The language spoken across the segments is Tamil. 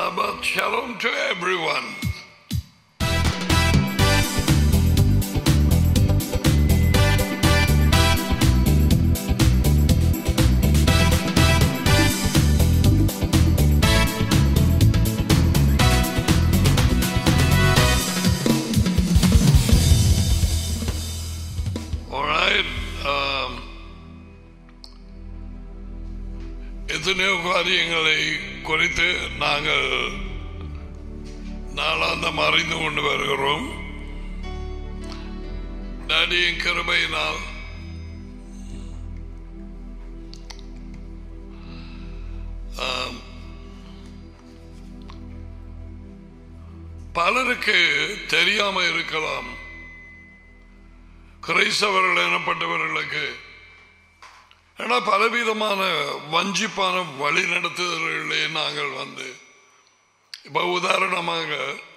Shabbat Shalom to everyone. All right. Um, எத்தனையோ காரியங்களை குறித்து நாங்கள் நாளாந்தம் அறிந்து கொண்டு வருகிறோம் டாடியின் கிருபையினால் ஆம், பலருக்கு தெரியாம இருக்கலாம் கிரைஸ்தவர்கள் எனப்பட்டவர்களுக்கு ஏன்னா பலவிதமான வஞ்சிப்பான வழிநடத்துதல்களே நாங்கள் வந்து இப்ப உதாரணமாக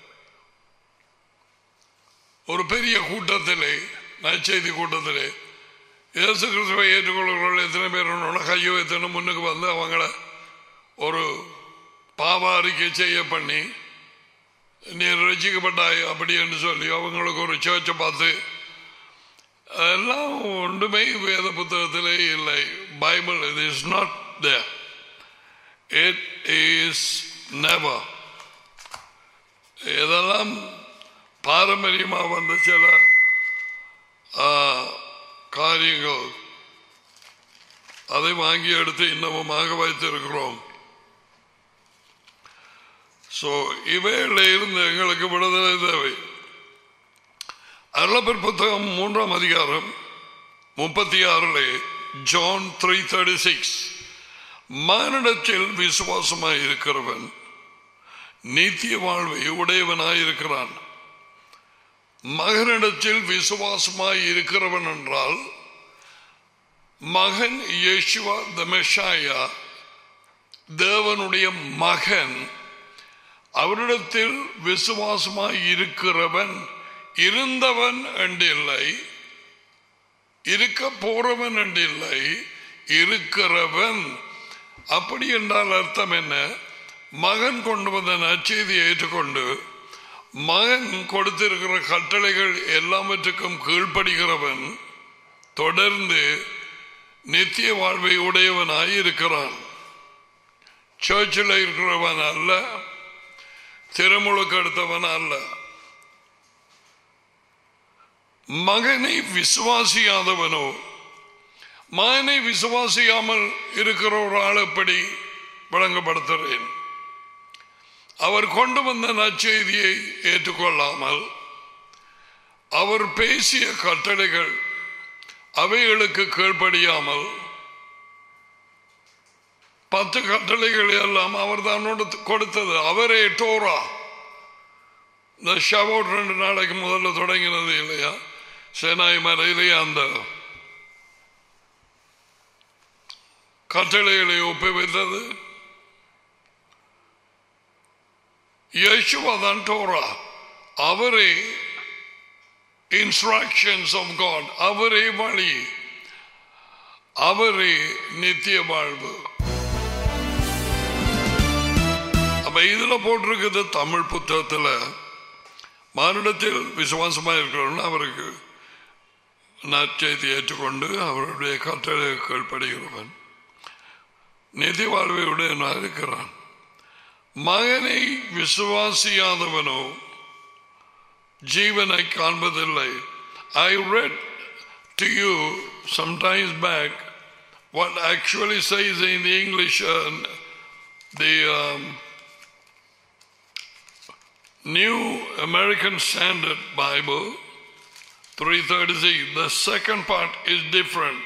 ஒரு பெரிய கூட்டத்திலே நற்செய்தி கூட்டத்திலே இயேசு கிறிஸ்துவை ஏற்றுக்கொள்கிறவர்கள் எத்தனை பேர் உன்னோட கையோ எத்தனை முன்னுக்கு வந்து அவங்கள ஒரு பாவ அறிக்கை செய்ய பண்ணி நீ ரசிக்கப்பட்டாய் அப்படி என்று சொல்லி அவங்களுக்கு ஒரு சேர்ச்சை பார்த்து அதெல்லாம் ஒன்றுமே வேத புத்தகத்திலே இல்லை பைபிள் இது is not there it is never இதெல்லாம் பாரம்பரியமாக வந்த சில ஆ, காரியங்கள் அதை வாங்கி எடுத்து இன்னமுமாக வைத்திருக்கிறோம் ஸோ இவைகளில் இருந்து எங்களுக்கு விடுதலை தேவை அருளப்பர் புத்தகம் மூன்றாம் அதிகாரம் முப்பத்தி ஆறிலே ஜான் த்ரீ தேர்ட்டி சிக்ஸ் மானிடத்தில் விசுவாசமாய் இருக்கிறவன் நித்திய வாழ்வை உடையவனாயிருக்கிறான் மகனிடத்தில் விசுவாசமாய் இருக்கிறவன் என்றால் மகன் யேசுவா த மெஷாயா தேவனுடைய மகன் அவரிடத்தில் விசுவாசமாய் இருக்கிறவன் இருந்தவன் என்றில்லை இருக்க போறவன் என்றில்லை இருக்கிறவன் அப்படி என்றால் அர்த்தம் என்ன மகன் கொண்டு வந்த நற்செய்தியை ஏற்றுக்கொண்டு மகன் கொடுத்திருக்கிற கட்டளைகள் எல்லாவற்றுக்கும் கீழ்ப்படுகிறவன் தொடர்ந்து நித்திய வாழ்வை உடையவனாய் இருக்கிறான் சர்ச்சில் இருக்கிறவன் அல்ல திருமுழுக்கு எடுத்தவன் அல்ல மகனை விசுவாசியாதவனோ மகனை விசுவாசியாமல் இருக்கிற ஒரு ஆள் எப்படி விளங்கப்படுத்துகிறேன் அவர் கொண்டு வந்த நற்செய்தியை ஏற்றுக்கொள்ளாமல் அவர் பேசிய கட்டளைகள் அவைகளுக்கு கீழ்ப்படியாமல் பத்து கட்டளைகள் எல்லாம் அவர் தான் கொடுத்தது அவரே டோரா இந்த ஷவோட் ரெண்டு நாளைக்கு முதல்ல தொடங்கினது இல்லையா சேனாய் மலையிலேயே அந்த கட்டளைகளை ஒப்புவித்தது யேசுவா தான் டோரா அவரே இன்ஸ்ட்ரக்ஷன்ஸ் ஆஃப் காட் அவரே வழி அவரே நித்திய வாழ்வு அப்ப இதுல போட்டிருக்குது தமிழ் புத்தகத்துல மானிடத்தில் விசுவாசமா இருக்கிறவன் அவருக்கு நற்செய்தி ஏற்றுக்கொண்டு அவருடைய கட்டளை கீழ்ப்படுகிறவன் நிதி வாழ்வை உடையவனாக இருக்கிறான் மகனை விசுவாசியாதவனோ ஜீவனை காண்பதில்லை ஐ read to you sometimes back what actually says in the English uh, the um, New American Standard Bible 336 the second part is different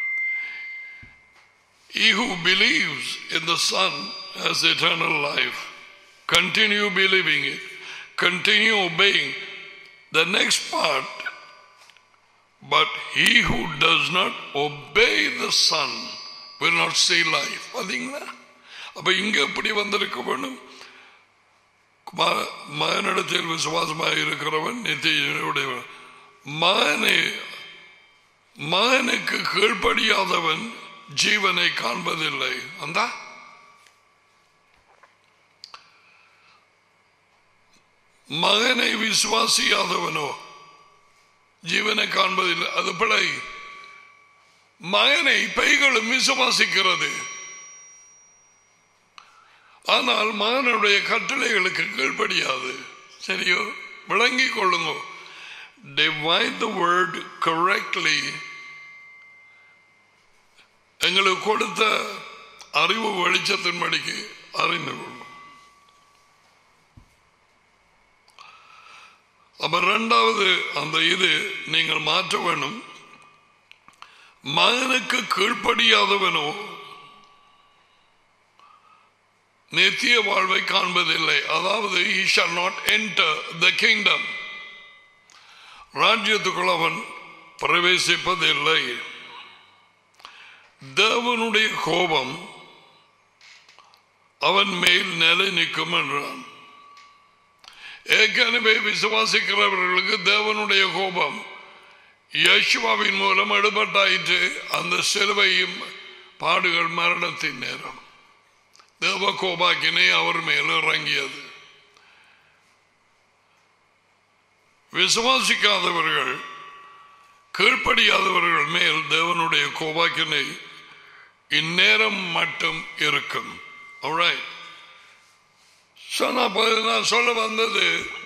he who believes in the Son has eternal life. Continue believing it. Continue obeying. The next part, but he who does not obey the Son will not see life. பார்த்தீங்களா அப்ப இங்க எப்படி வந்திருக்க வேணும் ம- மகனிடத்தில் விசுவாசமாக இருக்கிறவன் நித்தியுடையவன் மகனை மகனுக்கு கீழ்ப்படியாதவன் ஜீவனை காண்பதில்லை அந்த மகனை விசுவாசியாதவனோ ஜீவனை காண்பதில்லை அது பிழை மகனை பைகளும் விசுவாசிக்கிறது ஆனால் மகனுடைய கட்டளைகளுக்கு கீழ்ப்படியாது சரியோ விளங்கிக் கொள்ளுங்க divide the word correctly எங்களுக்கு கொடுத்த அறிவு வெளிச்சத்தின்படிக்கு அறிந்து கொள்ளும் அப்ப ரெண்டாவது அந்த இது நீங்கள் மாற்ற வேணும் மகனுக்கு கீழ்ப்படியாதவனோ நித்திய வாழ்வை காண்பதில்லை அதாவது he shall not enter the kingdom ராஜ்யத்துக்குள் அவன் பிரவேசிப்பதில்லை தேவனுடைய கோபம் அவன் மேல் நிலை நிற்கும் என்றான் ஏற்கனவே விசுவாசிக்கிறவர்களுக்கு தேவனுடைய கோபம் யேசுவாவின் மூலம் எடுபட்டாயிற்று அந்த சிலுவையும் பாடுகள் மரணத்தின் நேரம் தேவ கோபாக்கினை அவர் மேல் இறங்கியது விசுவாசிக்காதவர்கள் கீழ்ப்படியாதவர்கள் மேல் தேவனுடைய கோபாக்கினை இந்நேரம் மட்டும் இருக்கும் Alright. So, நான் இப்ப நான் சொல்ல வந்தது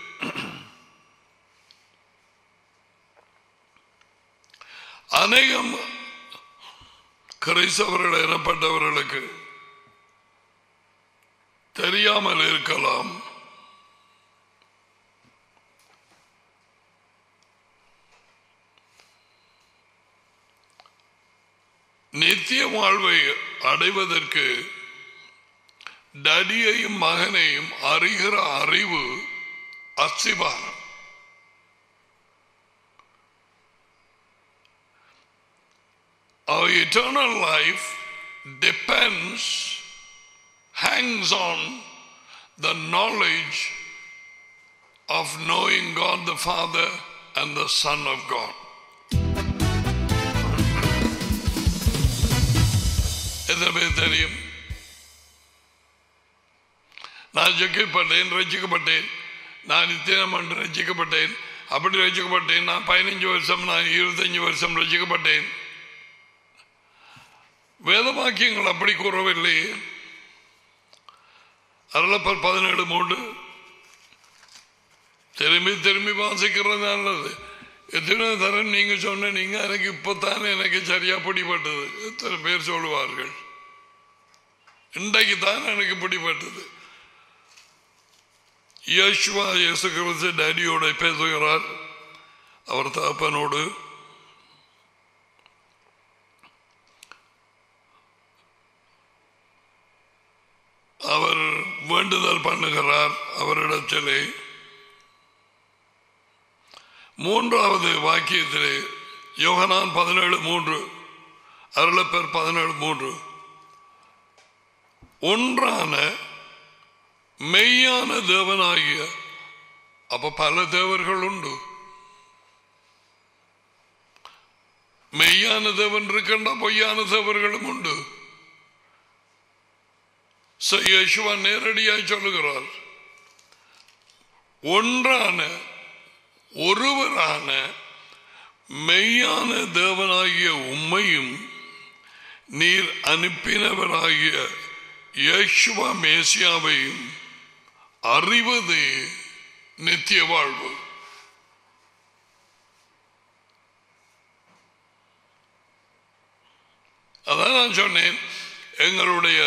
அநேகம் கிறிஸ்தவர்கள் எனப்பட்டவர்களுக்கு தெரியாமல் இருக்கலாம் நித்திய வாழ்வை அடைவதற்கு டடியையும் மகனையும் அறிகிற அறிவு அசிபாரம் Our eternal life depends, hangs on the knowledge of knowing God the Father and the Son of God. எத்தனை பேர் தெரியும் நான் ஜெயிக்கப்பட்டேன் ரசிக்கப்பட்டேன் நான் நித்தியம் என்று ரசிக்கப்பட்டேன் அப்படி ரசிக்கப்பட்டேன் நான் பதினஞ்சு வருஷம் நான் இருபத்தஞ்சு வருஷம் ரசிக்கப்பட்டேன் வேதவாக்கியங்கள் அப்படி கூறவில்லை அருளப்பர் பதினேழு மூன்று திரும்பி திரும்பி வாசிக்கிறது நல்லது எத்தனை தரம் நீங்க சொன்ன நீங்க எனக்கு இப்பத்தானே எனக்கு சரியா பிடிபட்டது எத்தனை பேர் சொல்லுவார்கள் இன்றைக்கு தான் எனக்கு பிடிபட்டது யேசுவா இயேசு கிறிஸ்து டேடியோட பேசுகிறார் அவர் தகப்பனோடு அவர் வேண்டுதல் பண்ணுகிறார் அவரிடத்திலே மூன்றாவது வாக்கியத்திலே யோகனான் பதினேழு மூன்று அருளப்பேர் பதினேழு மூன்று ஒன்றான மெய்யான தேவனாகிய அப்ப பல தேவர்கள் உண்டு மெய்யான தேவன் இருக்கின்ற பொய்யான தேவர்களும் உண்டு So, யேசுவா நேரடியாய் சொல்லுகிறார் ஒன்றான ஒருவரான மெய்யான தேவனாகிய உம்மையும் நீர் அனுப்பினவராகிய யேசுவா மேசியாவையும் அறிவது நித்திய வாழ்வு அதான் நான் சொன்னேன் எங்களுடைய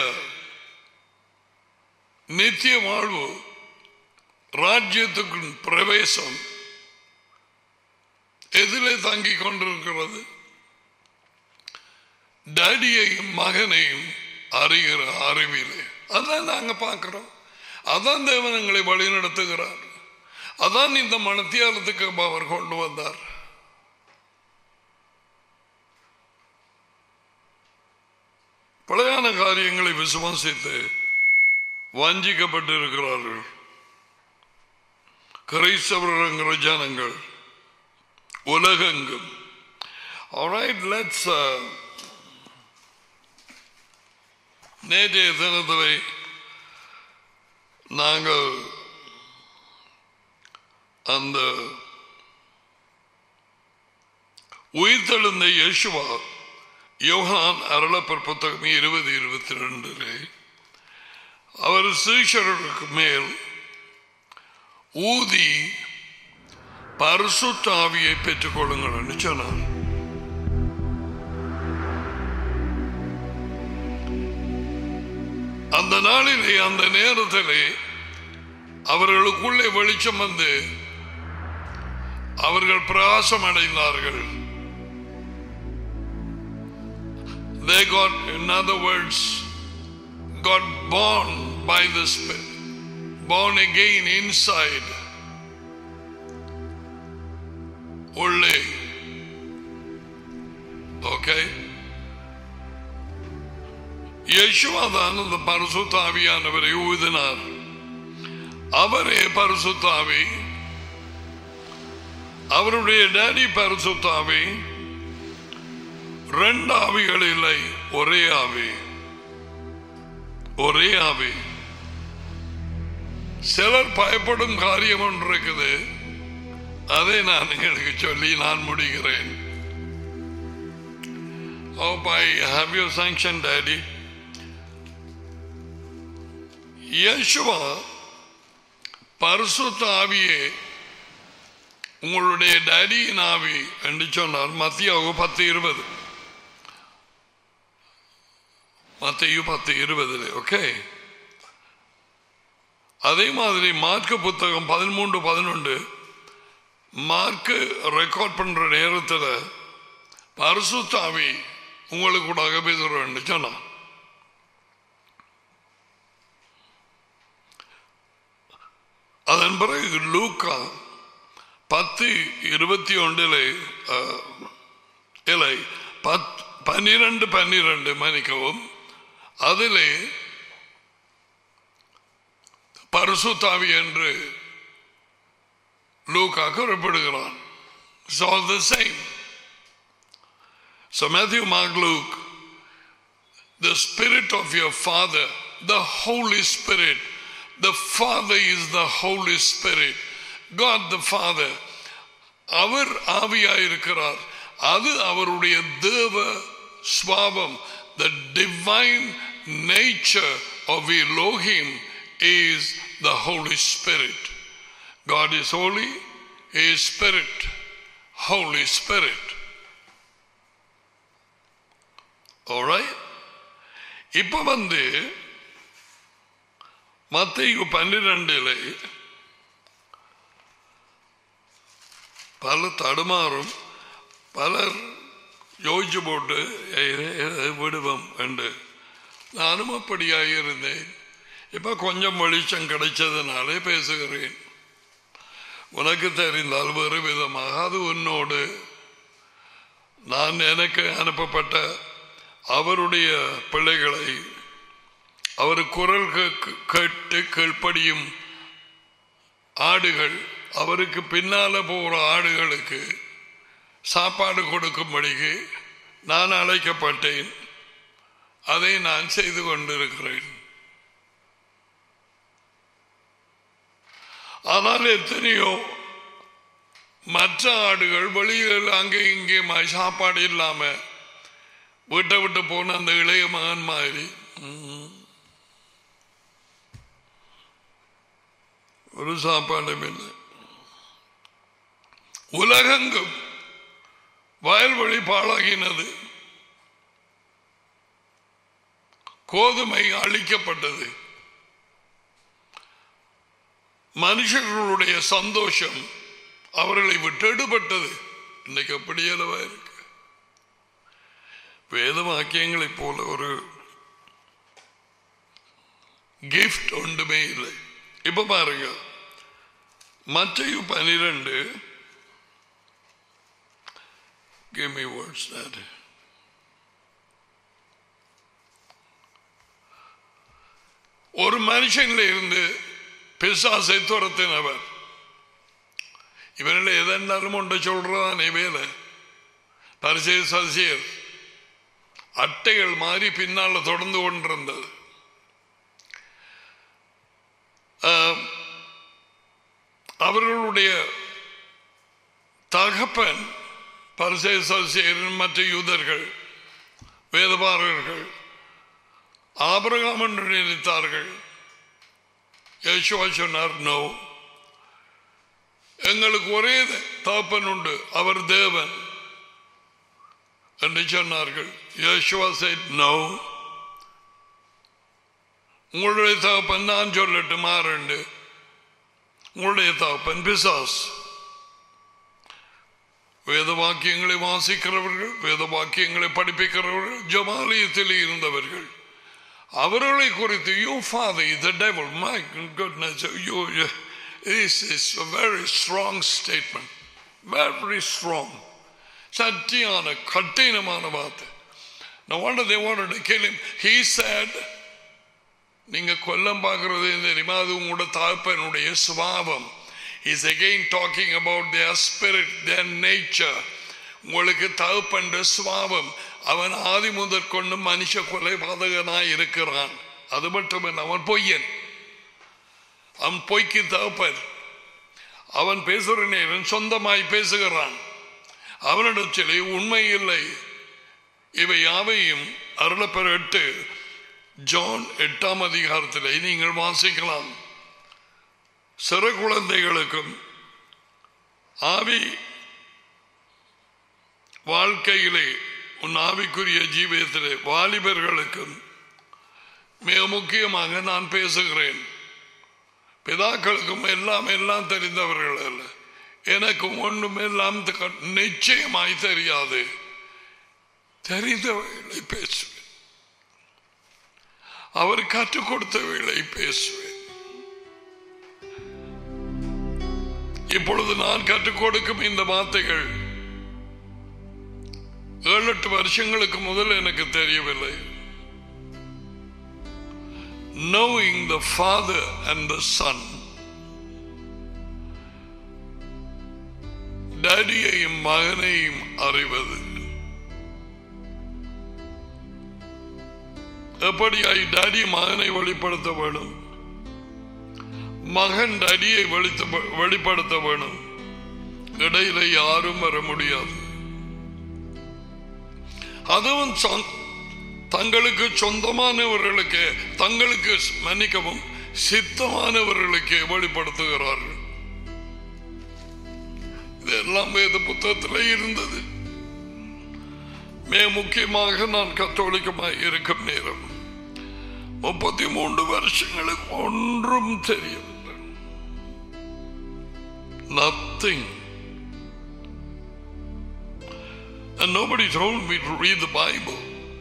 நித்திய வாழ்வு ராஜ்யத்துக்கு பிரவேசம் எதிலே தங்கிக் கொண்டிருக்கிறது டேடியையும் மகனையும் அறிகிற அறிவிலே அதான் நாங்க பார்க்கிறோம் அதான் தேவன் எங்களை வழி நடத்துகிறார் அதான் இந்த மனத்தியாலத்துக்கு அவர் கொண்டு வந்தார் பழையான காரியங்களை விசுவாசித்து வஞ்சிக்கப்பட்டிருக்கிறார்கள் கிரைஸ்தவர்கள் ஜனங்கள் உலகெங்கும் Alright, let's uh, நேற்றைய தினத்திலே நாங்கள் அந்த உயிர்த்தெழுந்த இயேசுவா யோகான் அருளப்பர் புத்தகம் இருபது இருபத்தி ரெண்டிலே அவர் சீஷருக்கு மேல் ஊதி பரிசுத்தாவியை பெற்றுக் கொள்ளுங்கள் என்று சொன்னார் அந்த நாளிலே அந்த நேரத்திலே அவர்களுக்குள்ளே வெளிச்சம் வந்து அவர்கள் பிரகாசம் அடைந்தார்கள் they got in other words got born by the spirit born again inside உள்ளே ஓகே யேசுவாதான் அந்த பரிசுத்தாவியானவரை ஊதினார் அவரே பரிசுத்தாவி அவருடைய டேடி பரிசுத்தாவி ரெண்டு ஆவிகள் இல்லை ஒரே ஆவி ஒரே ஆவி சிலர் பயப்படும் காரியம் ஒன்று இருக்குது அதை நான் உங்களுக்கு சொல்லி நான் முடிகிறேன் Hope I have your sanction, Daddy. Yeshua பரிசுத்த ஆவியே உங்களுடைய டேடியின் ஆவி என்று சொன்னார் மத்தியாவு பத்து இருபது மத்திய பத்து இருபதுல ஓகே அதே மாதிரி மார்க்கு புத்தகம் பதிமூன்று பதினொன்று மார்க்கு ரெக்கார்ட் பண்ற நேரத்தில் பரிசுத்தாவி உங்களுக்கு கூட பேசுறேன் சொன்னான் அதன் பிறகு லூக்கா பத்து இருபத்தி ஒன்றிலே இல்லை பத் பன்னிரண்டு பன்னிரண்டு மன்னிக்கவும் அதிலே பரிசுத்தாவி என்று லூக்கா குறிப்பிடுகிறான் It's all the same. So Matthew, Mark, Luke, the spirit of your father, the Holy Spirit, the Father is the Holy Spirit, God the Father. அவர் ஆவியாயிருக்கிறார் அது அவருடைய தேவ சுவாபம் the divine nature of Elohim is the Holy Spirit. God is holy, He is Spirit, Holy Spirit. Alright? இப்ப வந்து மத்திய பன்னிரெண்டில் பல தடுமாறும் பலர் யோசிச்சு போட்டு விடுவோம் என்று நானும் அப்படியாக இருந்தேன் இப்போ கொஞ்சம் வெளிச்சம் கிடைச்சதுனாலே பேசுகிறேன் உனக்கு தெரிந்தால் வேறு விதமாக அது உன்னோடு நான் எனக்கு அனுப்பப்பட்ட அவருடைய பிள்ளைகளை அவர் குரல் கேட்டு கீழ்ப்படியும் ஆடுகள் அவருக்கு பின்னால போகிற ஆடுகளுக்கு சாப்பாடு கொடுக்கும்படிக்கு நான் அழைக்கப்பட்டேன் அதை நான் செய்து கொண்டிருக்கிறேன் ஆனால் எத்தனையோ மற்ற ஆடுகள் வெளியில் அங்கே இங்கே சாப்பாடு இல்லாம வீட்டை விட்டு போன அந்த இளைய மகன் மாதிரி ஒரு சாப்பாடும் இல்லை உலகெங்கும் வயல்வெளி பாழாகினது கோதுமை அழிக்கப்பட்டது மனுஷர்களுடைய சந்தோஷம் அவர்களை விட்டு எடுபட்டது இன்னைக்கு அப்படி அளவா இருக்கு வேத வாக்கியங்களைப் போல ஒரு கிஃப்ட் ஒன்றுமே இல்லை இப்ப பாருங்க மற்றையு பனிரெண்டு Give me words that. ஒரு மனுஷன்ல இருந்து பிசாசை துரத்தினவர் இவனில் எதென்னாலும் ஒன்று சொல்றதானே வேலை பரிசே சசியர் அட்டைகள் மாறி பின்னால தொடர்ந்து கொண்டிருந்தது அவர்களுடைய தகப்பன் பரிசேசன் மற்ற யூதர்கள் வேதபாரகர்கள் ஆபரகாம் என்று நினைத்தார்கள் யேசுவா சொன்னார் நோ எங்களுக்கு ஒரே தகப்பன் உண்டு அவர் தேவன் என்று சொன்னார்கள் யேசுவா said no உங்களுடைய தகப்பன் நான் சொல்லட்டும் மாறண்டு உங்களுடைய தகப்பன் பிசாஸ் வேத வாக்கியங்களை வாசிக்கிறவர்கள் வேத வாக்கியங்களை படிப்பிக்கிறவர்கள் ஜமாலயத்தில் இருந்தவர்கள் அவர்களை குறித்து you father the devil my goodness you this is a very strong statement very strong சத்தியான கட்டினமான வார்த்தை No wonder they wanted to kill him. He said, நீங்க கொல்லம் பார்க்கறது தெரியுமா அது உங்களோட தகப்பனுடைய சுபாவம் is again talking about their spirit their nature உங்களுக்கு தகப்பன்ற சுபாவம் அவன் ஆதி முதற் கொண்டு மனுஷ கொலை பாதகனாய் இருக்கிறான் அது மட்டுமல்ல அவன் பொய்யன் அவன் பொய்க்கு தகப்பன் அவன் பேசுகிற நேரம் சொந்தமாய் பேசுகிறான் அவனிடத்திலே உண்மை இல்லை இவை யாவையும் அருளப்பெற எட்டு ஜான் எட்டாம் அதிகாரத்திலே நீங்கள் வாசிக்கலாம் சிறு குழந்தைகளுக்கும் ஆவி வாழ்க்கையிலே உன் ஆவிக்குரிய ஜீவியத்திலே வாலிபர்களுக்கும் மிக முக்கியமாக நான் பேசுகிறேன் பிதாக்களுக்கும் எல்லாம் எல்லாம் தெரிந்தவர்கள் அல்ல எனக்கு ஒன்றும் எல்லாம் த- நிச்சயமாய் தெரியாது தெரிந்தவர்களை பேசுவேன் அவர் கற்றுக் கொடுத்தவர்களை பேசுவேன் இப்பொழுது நான் கற்றுக் கொடுக்கும் இந்த வார்த்தைகள் ஏழு எட்டு வருஷங்களுக்கு முதல் எனக்கு தெரியவில்லை knowing the father and the son டேடியையும் மகனையும் அறிவது எப்படியாய் டாடி மகனை வெளிப்படுத்த வேணும் மகன் டடியை வெளித்த- வெளிப்படுத்த வேணும் இடையில யாரும் வர முடியாது அதுவும் சொந்த- தங்களுக்கு சொந்தமானவர்களுக்கு தங்களுக்கு மன்னிக்கவும் சித்தமானவர்களுக்கு வெளிப்படுத்துகிறார்கள் இதெல்லாம் வேத புத்தகத்தில் இருந்தது மிக முக்கியமாக நான் கத்தோலிக்கமாக இருக்கும் நேரம் முப்பத்தி மூன்று வருஷங்களுக்கு ஒன்றும் தெரியவில்லை nothing And nobody told me to read the Bible.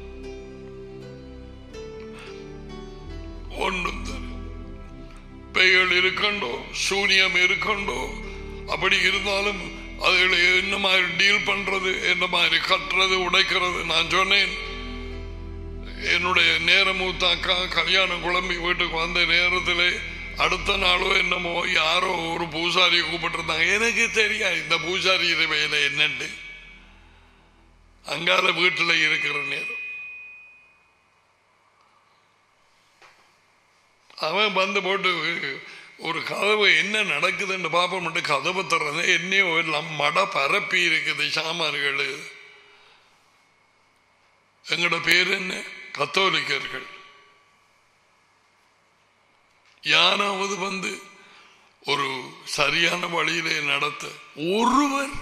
ஒன்றும் தெரியும் பெய்கள் இருக்கண்டோ சூனியம் இருக்கண்டோ அப்படி இருந்தாலும் அதுகளை என்ன மாதிரி டீல் பண்றது என்ன மாதிரி கட்டுறது உடைக்கிறது நான் சொன்னேன் என்னுடைய நேரமூத்தாக்கா கல்யாணம் குழம்பி வீட்டுக்கு வந்த நேரத்தில் அடுத்த நாளோ என்னமோ யாரோ ஒரு பூசாரியை கூப்பிட்டுருந்தாங்க எனக்கு தெரியாது இந்த பூசாரி வேலை என்னண்டு அங்கால வீட்டில் இருக்கிற நேரம் அவன் வந்து போட்டு ஒரு கதவு என்ன நடக்குதுன்னு பார்ப்போம் மட்டும் கதவை திறந்து என்னையோ எல்லாம் மட பரப்பி இருக்குது சாமான்கள் எங்களோட பேர் என்ன கத்தோலிக்கர்கள் யாராவது வந்து ஒரு சரியான வழியிலே நடத்த ஒருவர்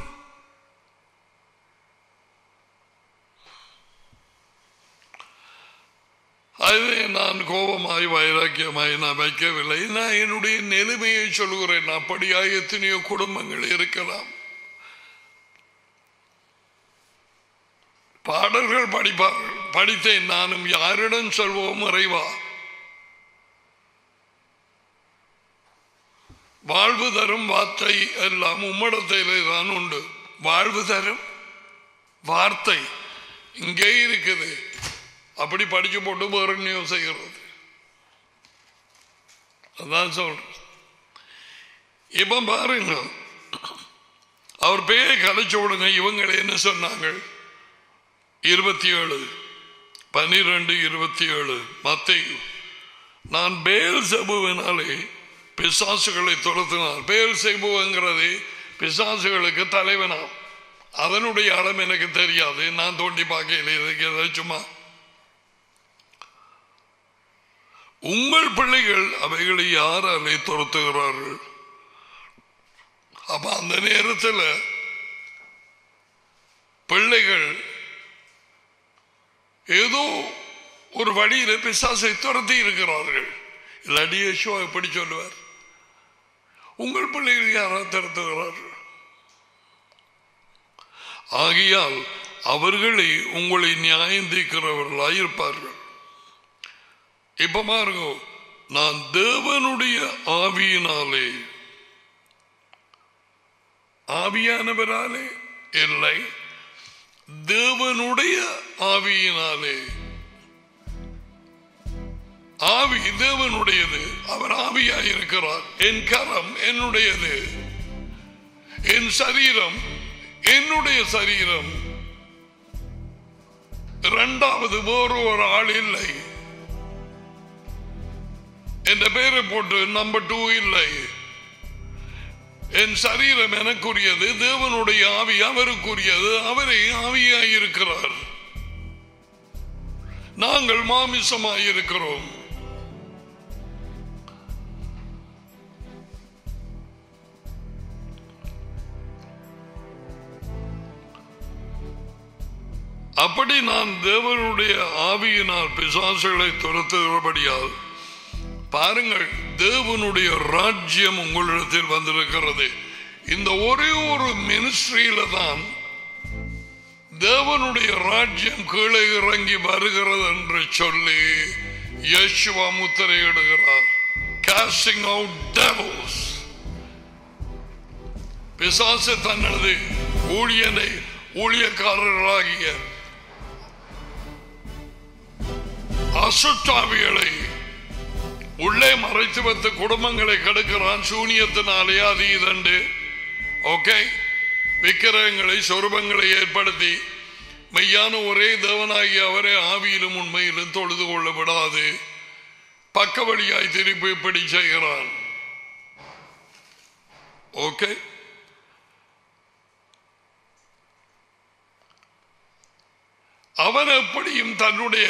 அதை நான் கோபமாய் வைராக்கியமாய் நான் வைக்கவில்லை நான் என்னுடைய நிலைமையை சொல்கிறேன் அப்படியா எத்தனையோ குடும்பங்கள் இருக்கலாம் பாடல்கள் படிப்பார்கள் படித்தேன் நானும் யாரிடம் சொல்வோம் இறைவா வாழ்வு தரும் வார்த்தை எல்லாம் உம்மிடத்திலே தான் உண்டு வாழ்வு தரும் வார்த்தை இங்கே இருக்குது அப்படி படிச்சு போட்டு வேறு நியூஸ் செய்கிறது அதான் சொல்றேன் இப்ப பாருங்க அவர் பேரை கலைச்சு விடுங்க இவங்களை என்ன சொன்னாங்க இருபத்தி ஏழு பனிரெண்டு இருபத்தி ஏழு மத்தை நான் பேல் சபுவினாலே பிசாசுகளை துரத்தினார் பேர் செய்பவங்கிறது பிசாசுகளுக்கு தலைவனாம் அதனுடைய அளம் எனக்கு தெரியாது நான் தோண்டி பார்க்கல இதுக்கு ஏதாவது சும்மா உங்கள் பிள்ளைகள் அவைகளை யாராலே துரத்துகிறார்கள் அப்ப அந்த நேரத்தில் பிள்ளைகள் ஏதோ ஒரு வழியில பிசாசை துரத்தி இருக்கிறார்கள் இல்லாட்டி யேசுவா எப்படி சொல்லுவார் உங்கள் பிள்ளைகள் யாராவது துரத்துகிறார்கள் ஆகையால் அவர்களை உங்களை நியாயம் தீர்க்கிறவர்களாய் இருப்பார்கள் இப்ப பாருங்க நான் தேவனுடைய ஆவியினாலே ஆவியானவராலே இல்லை தேவனுடைய ஆவியினாலே ஆவி தேவனுடையது அவர் ஆவியாய் இருக்கிறார் என் கரம் என்னுடையது என் சரீரம் என்னுடைய சரீரம் இரண்டாவது வேறு ஒரு ஆள் இல்லை என்ற பெயரை போட்டு நம்பர் டூ இல்லை என் சரீரம் எனக்குரியது தேவனுடைய ஆவி அவருக்குரியது அவரை ஆவியாய் இருக்கிறார் நாங்கள் மாமிசமாய் இருக்கிறோம் அப்படி நான் தேவனுடைய ஆவியினால் பிசாசுகளை துரத்துகிறபடியால் பாருங்கள் தேவனுடைய ராஜ்யம் உங்களிடத்தில் வந்திருக்கிறது இந்த ஒரே ஒரு மினிஸ்ட்ரியில தான் தேவனுடைய ராஜ்யம் கீழே இறங்கி வருகிறது என்று சொல்லி யேசுவா முத்திரையிடுகிறார் casting out devils பிசாசு தனது ஊழியனை ஊழியக்காரர்களாகிய அசுத்தாவிகளை உள்ளே மறைத்து வைத்த குடும்பங்களை கெடுக்கிறான் சூனியத்தினாலே அது இதண்டு ஓகே விக்கிரகங்களை சொருபங்களை ஏற்படுத்தி மெய்யான ஒரே தேவனாகி அவரே ஆவியிலும் உண்மையிலும் தொழுது கொள்ள விடாது பக்க வழியாய் திருப்பி இப்படி செய்கிறான் ஓகே அவன் எப்படியும் தன்னுடைய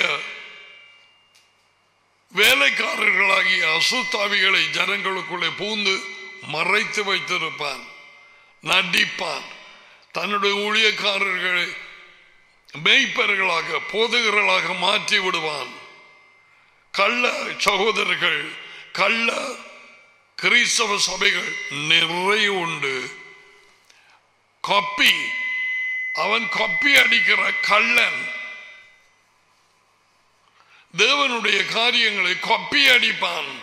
வேலைக்காரர்களாகிய அசுத்தாவிகளை ஜனங்களுக்குள்ளே பூந்து மறைத்து வைத்திருப்பான் நடிப்பான் தன்னுடைய ஊழியக்காரர்களை மெய்ப்பர்களாக போதகர்களாக மாற்றி விடுவான் கள்ள சகோதரர்கள் கள்ள கிறிஸ்தவ சபைகள் நிறைய உண்டு கப்பி அவன் கப்பி அடிக்கிற கள்ளன் தேவனுடைய காரியங்களை கொப்பி அடிப்பான்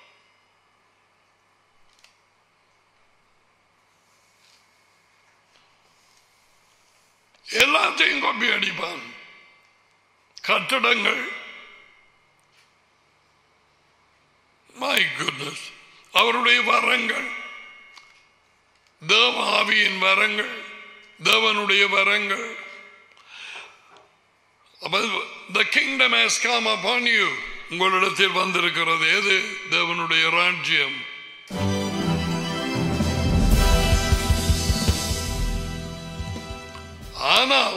எல்லாத்தையும் கொப்பி அடிப்பான் கட்டடங்கள் மை குட்னஸ் அவருடைய வரங்கள் தேவ ஆவியின் வரங்கள் தேவனுடைய வரங்கள் the kingdom has come upon you உங்களிடத்தில் வந்திருக்கிறது எது தேவனுடைய ராஜ்யம் ஆனால்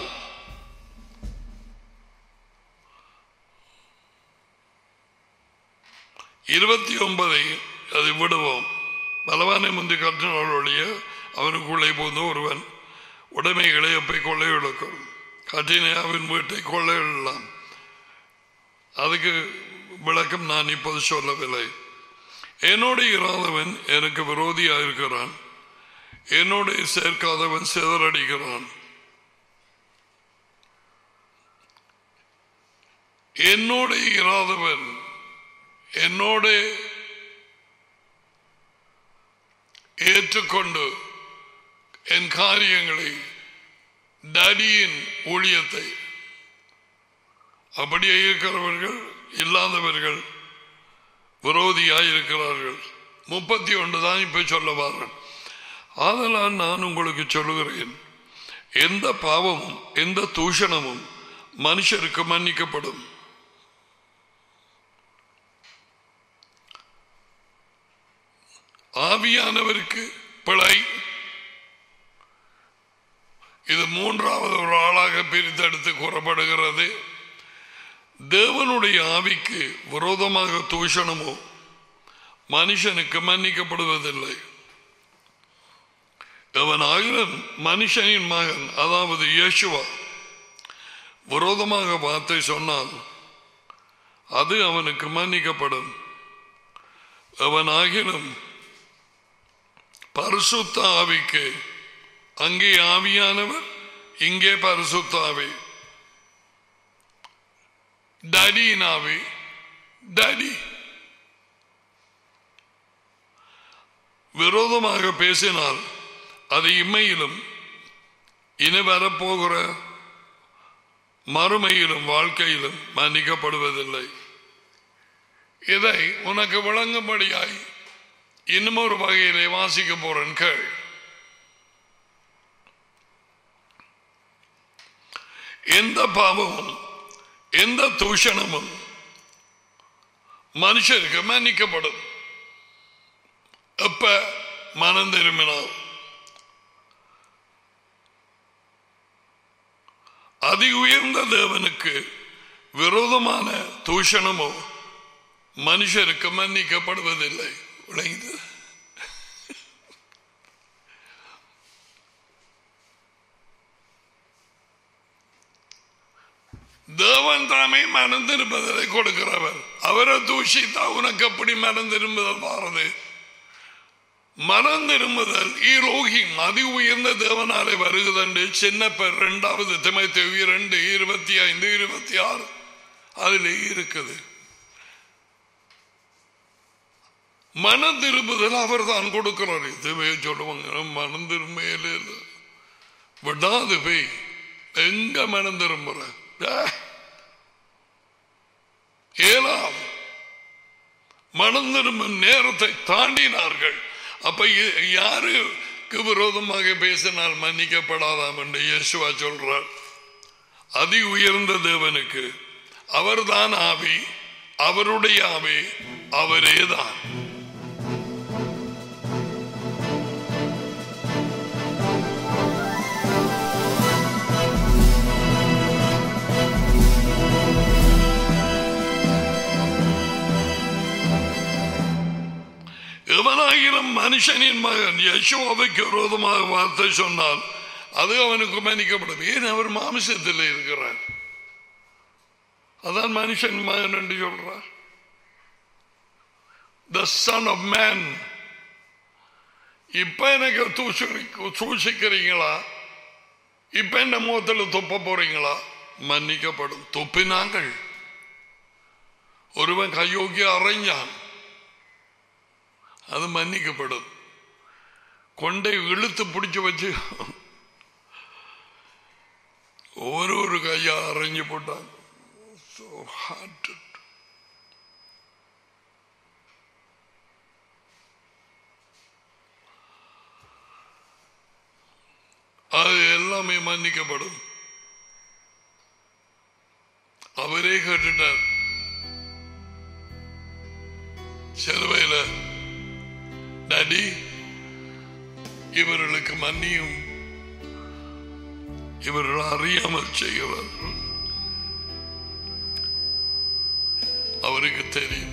இருபத்தி ஒன்பதை அதை விடுவோம் பலவானை முந்தி கற்றினாள் ஒழிய அவனுக்குள்ளே போந்த ஒருவன் உடைமைகளை எப்பை கொள்ளை இழக்கும் கட்டினையாவின் வீட்டை கொள்ளையிடலாம் அதுக்கு விளக்கம் நான் இப்போது சொல்லவில்லை என்னோடு இராதவன் எனக்கு விரோதியாக இருக்கிறான் என்னோடு சேர்க்காதவன் சிதறடிக்கிறான் என்னோடு இராதவன் என்னோடு ஏற்றுக்கொண்டு என் காரியங்களை டடியின் ஊழியத்தை அப்படியே இருக்கிறவர்கள் இல்லாதவர்கள் விரோதியாய் இருக்கிறார்கள் முப்பத்தி ஒன்று தான் இப்ப சொல்ல வாரன் ஆதலால் நான் உங்களுக்கு சொல்லுகிறேன் எந்த பாவமும் எந்த தூஷணமும் மனுஷருக்கு மன்னிக்கப்படும் ஆவியானவருக்கு பிழை இது மூன்றாவது ஒரு ஆளாக பிரித்தெடுத்து கூறப்படுகிறது தேவனுடைய ஆவிக்கு விரோதமாக தூஷணமோ மனுஷனுக்கு மன்னிக்கப்படுவதில்லை அவன் ஆயிரம் மனுஷனின் மகன் அதாவது இயேசுவா விரோதமாக வார்த்தை சொன்னால் அது அவனுக்கு மன்னிக்கப்படும் அவன் ஆகிலும் பரிசுத்த ஆவிக்கு அங்கே ஆவியானவர் இங்கே பரிசுத்த ஆவி டடியின் ஆவி டடி விரோதமாக பேசினால் அது இம்மையிலும் இனி வரப்போகிற மறுமையிலும் வாழ்க்கையிலும் மன்னிக்கப்படுவதில்லை இதை உனக்கு விளங்கும்படியாய் இன்னும் ஒரு வகையிலே வாசிக்க போறேன் கேள் எந்த பாவமும் எந்த தூஷணமும் மனுஷருக்கு மன்னிக்கப்படும் எப்ப மனம் திரும்பினால் அதி உயர்ந்த தேவனுக்கு விரோதமான தூஷணமோ மனுஷருக்கு மன்னிக்கப்படுவதில்லை விளங்குது தேவன் தாமே மனம் திரும்புதலை கொடுக்கிறவர் அவரை தூஷித்தா உனக்கு எப்படி மனம் திரும்புதல் பாருது மனம் திரும்புதல் ஈரோகிம் அதி உயர்ந்த தேவனாலே வருகுதண்டு சின்ன பேர் இரண்டாவது திமைத்து இரண்டு இருபத்தி ஐந்து இருபத்தி ஆறு அதில் இருக்குது மனம் திரும்புதல் அவர் தான் கொடுக்கிறார் இதுவே சொல்லுவாங்க மனம் திரும்பையில விடாது போய் எங்க மனம் திரும்புற ஏலாம் மனம் திரும்பும் நேரத்தை தாண்டினார்கள் அப்ப யாருக்கு விரோதமாக பேசினால் மன்னிக்கப்படாதாம் என்று இயேசுவா சொல்றார் அதி உயர்ந்த தேவனுக்கு அவர்தான் ஆவி அவருடைய ஆவி அவரே தான் எவனாயிரம் மனுஷனின் மகன் யசோவைக்கு விரோதமாக வார்த்தை சொன்னால் அது அவனுக்கு மன்னிக்கப்படும் ஏன் அவர் மாமிசத்தில் இருக்கிறார் அதான் மனுஷன் மகன் என்று சொல்றார் த சன் ஆஃப் மேன் இப்ப எனக்கு சூசிக்கிறீங்களா இப்ப என்ன முகத்தில் துப்ப போறீங்களா மன்னிக்கப்படும் துப்பினாங்கள் ஒருவன் கையோக்கி அறைஞ்சான் அது மன்னிக்கப்படும் கொண்டை இழுத்து பிடிச்சு வச்சு ஒரு ஒரு கையா அரைஞ்சு போட்டாங்க So hard. அது எல்லாமே மன்னிக்கப்படும் அவரே கேட்டுட்டார் சிலுவையில் டாடி இவர்களுக்கு மன்னியும் இவர்கள் அறியாமல் செய்கிறார்கள் அவருக்கு தெரியும்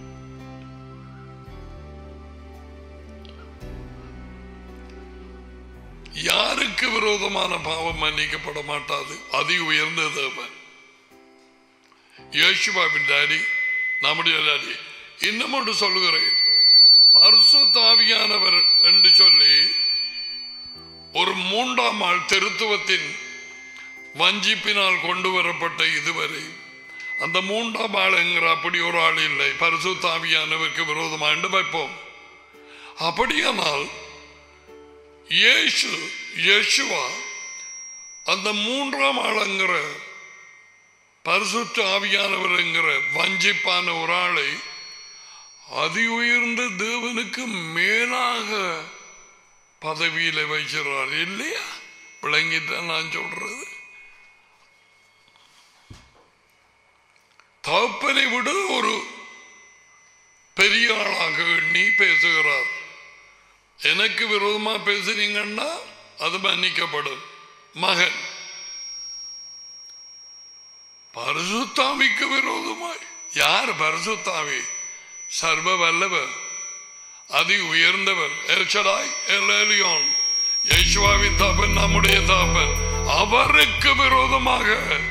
யாருக்கு விரோதமான பாவம் மன்னிக்கப்பட மாட்டாது அதி உயர்ந்த தேவன் யோசுவாவின் டாடி நம்முடைய டாடி இன்னும் ஒன்று சொல்லுகிறேன் பரிசு தாவியானவர் என்று சொல்லி ஒரு மூன்றாம் ஆள் திருத்துவத்தின் வஞ்சிப்பினால் கொண்டு வரப்பட்ட இதுவரை அந்த மூன்றாம் ஆள் என்கிற அப்படி ஒரு ஆள் இல்லை பரிசு தாவியானவருக்கு விரோதமாக வைப்போம் அப்படியானால் இயேசு இயேசுவா அந்த மூன்றாம் ஆளுங்கிற பரிசுத்த ஆவியானவர் என்கிற வஞ்சிப்பான ஒரு ஆளை அதி உயர்ந்த தேவனுக்கு மேலாக பதவியில வைக்கிறார் இல்லையா விளங்கித்தான் நான் சொல்றது தகப்பனை விட ஒரு பெரிய ஆளாக எண்ணி பேசுகிறார் எனக்கு விரோதமா பேசுறீங்கன்னா அது மன்னிக்கப்படும் மகன் பரிசுத்தாவிக்கு விரோதமாய் யார் பரிசுத்தாவி சர்வ வல்லவர் அதி உயர்ந்தவர் எல்சடாய் எல்லியோன் யேசுவாவின் தாப்பன் நம்முடைய தாப்பன் அவருக்கு விரோதமாக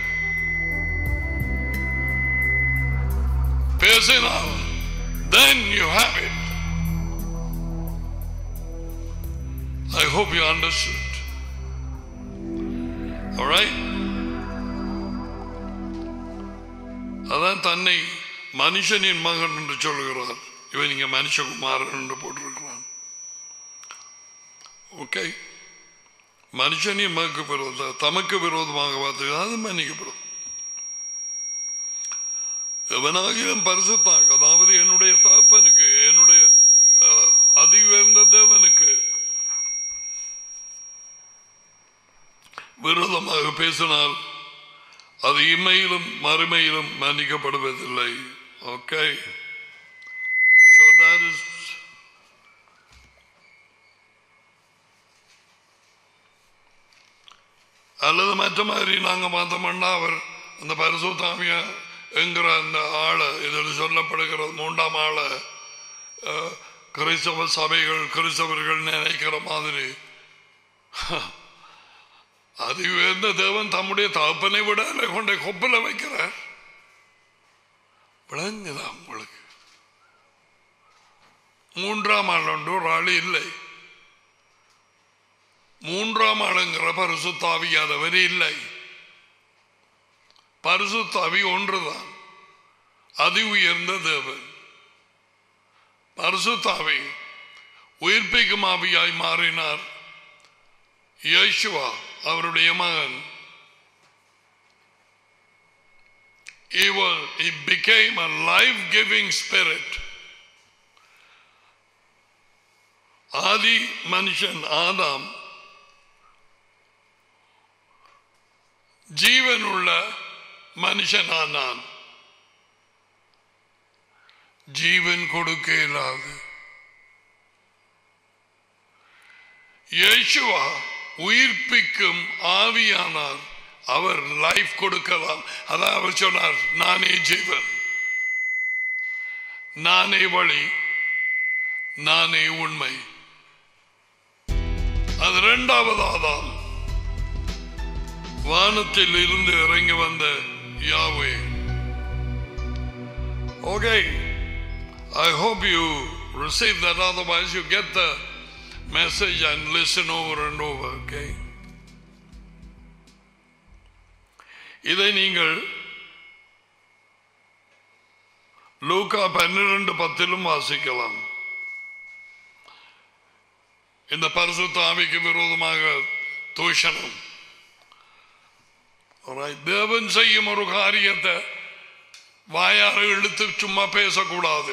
பேசினால் then you have it I hope you understood all right அதான் தன்னை மனுஷனின் மகன் என்று சொல்கிறார் இவன் இங்க மனுஷகுமாரன் என்று போட்டிருக்கிறான் ஓகே மனுஷனின் மகக்கு விரோத தமக்கு விரோதமாக பார்த்து அது மன்னிக்கப்படும் எவனாகிலும் பரிசுத்தாக அதாவது என்னுடைய தகப்பனுக்கு என்னுடைய அஹ், அதி உயர்ந்த தேவனுக்கு விரோதமாக பேசினால் அது இம்மையிலும் மறுமையிலும் மன்னிக்கப்படுவதில்லை ஓகே So that is அல்லது மற்ற மாதிரி நாங்க பார்த்தோம்னா அவர் அந்த பரிசுத்தாமிய என்கிற அந்த ஆளை இதில் சொல்லப்படுகிறது மூன்றாம் ஆளை அஹ், கிறிஸ்தவ சபைகள் கிறிஸ்தவர்கள் நினைக்கிற மாதிரி அது உயர்ந்த தேவன் தம்முடைய தகப்பனை விட அதில் கொண்டை கொப்பில் வைக்கிறார் விளங்குதா உங்களுக்கு மூன்றாம் ஆள் உண்டு ஒரு ஆள் இல்லை மூன்றாம் ஆளுங்கிற பரிசுத்தாவியாதவர் இல்லை பரிசுத்தாவி ஒன்றுதான் அதி உயர்ந்த தேவன் பரிசுத்தாவி உயிர்ப்பிக்கும் ஆவியாய் மாறினார் யேசுவா அவருடைய மகன் He, was, he became a life-giving spirit. ஆதி மனுஷன் ஆதாம் ஜீவனுள்ள மனுஷனானான் ஜீவன் கொடுக்க இயலாது இயேசுவா உயிர்ப்பிக்கும் ஆவியானார் அவர் லைஃப் கொடுக்கலாம் அதான் அவர் சொன்னார் நானே ஜீவன் நானே வழி நானே உண்மை அது இரண்டாவது ஆதாம் வானத்தில் இருந்து இறங்கி வந்த யாவே okay I hope you receive that otherwise you get the message and listen over and over okay இதை நீங்கள் லூக்கா பன்னிரண்டு பத்திலும் வாசிக்கலாம் இந்த பரிசுத்த ஆவிக்கு விரோதமாக தூஷணம் Alright. தேவன் செய்யும் ஒரு காரியத்தை வாயார இழுத்து சும்மா பேசக்கூடாது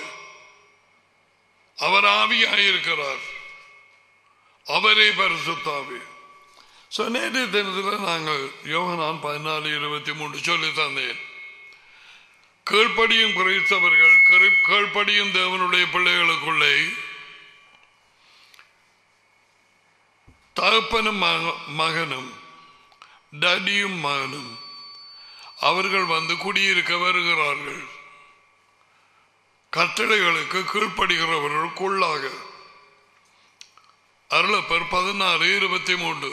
அவர் ஆவியாயிருக்கிறார் அவரே பரிசுத்தாவி ஸோ நேற்றைய தினத்தில் நாங்கள் யோகனான் பதினாலு இருபத்தி மூன்று சொல்லி தந்தேன் கீழ்ப்படியும் கிறிஸ்தவர்கள் கீழ்- கீழ்ப்படியும் தேவனுடைய பிள்ளைகளுக்குள்ளே தகப்பனும் மக- மகனும் டடியும் மகனும் அவர்கள் வந்து குடியிருக்க வருகிறார்கள் கட்டளைகளுக்கு கீழ்ப்படுகிறவர்களுக்குள்ளாக அருளப்பர் பதினாறு இருபத்தி மூன்று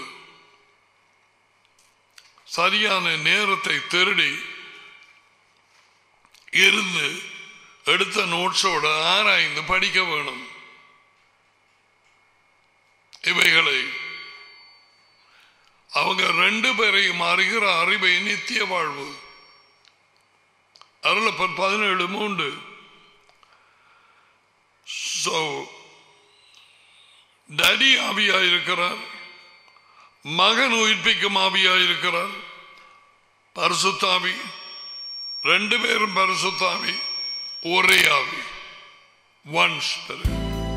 சரியான நேரத்தை திருடி இருந்து எடுத்த நோட்ஸோட ஆராய்ந்து படிக்க வேணும் இவைகளை அவங்க ரெண்டு பேரையும் அறிகிற அறிவை நித்திய வாழ்வு அருளப்பன் பதினேழு மூன்று ஸோ டடி ஆவியாயிருக்கிறார் மகன் உயிர்ப்பிக்கும் ஆவியாயிருக்கிறார் பரிசுத்தாவி ரெண்டு பேரும் பரிசுத்தாவி ஒரே ஆவி ஒன் ஸ்பிரிட்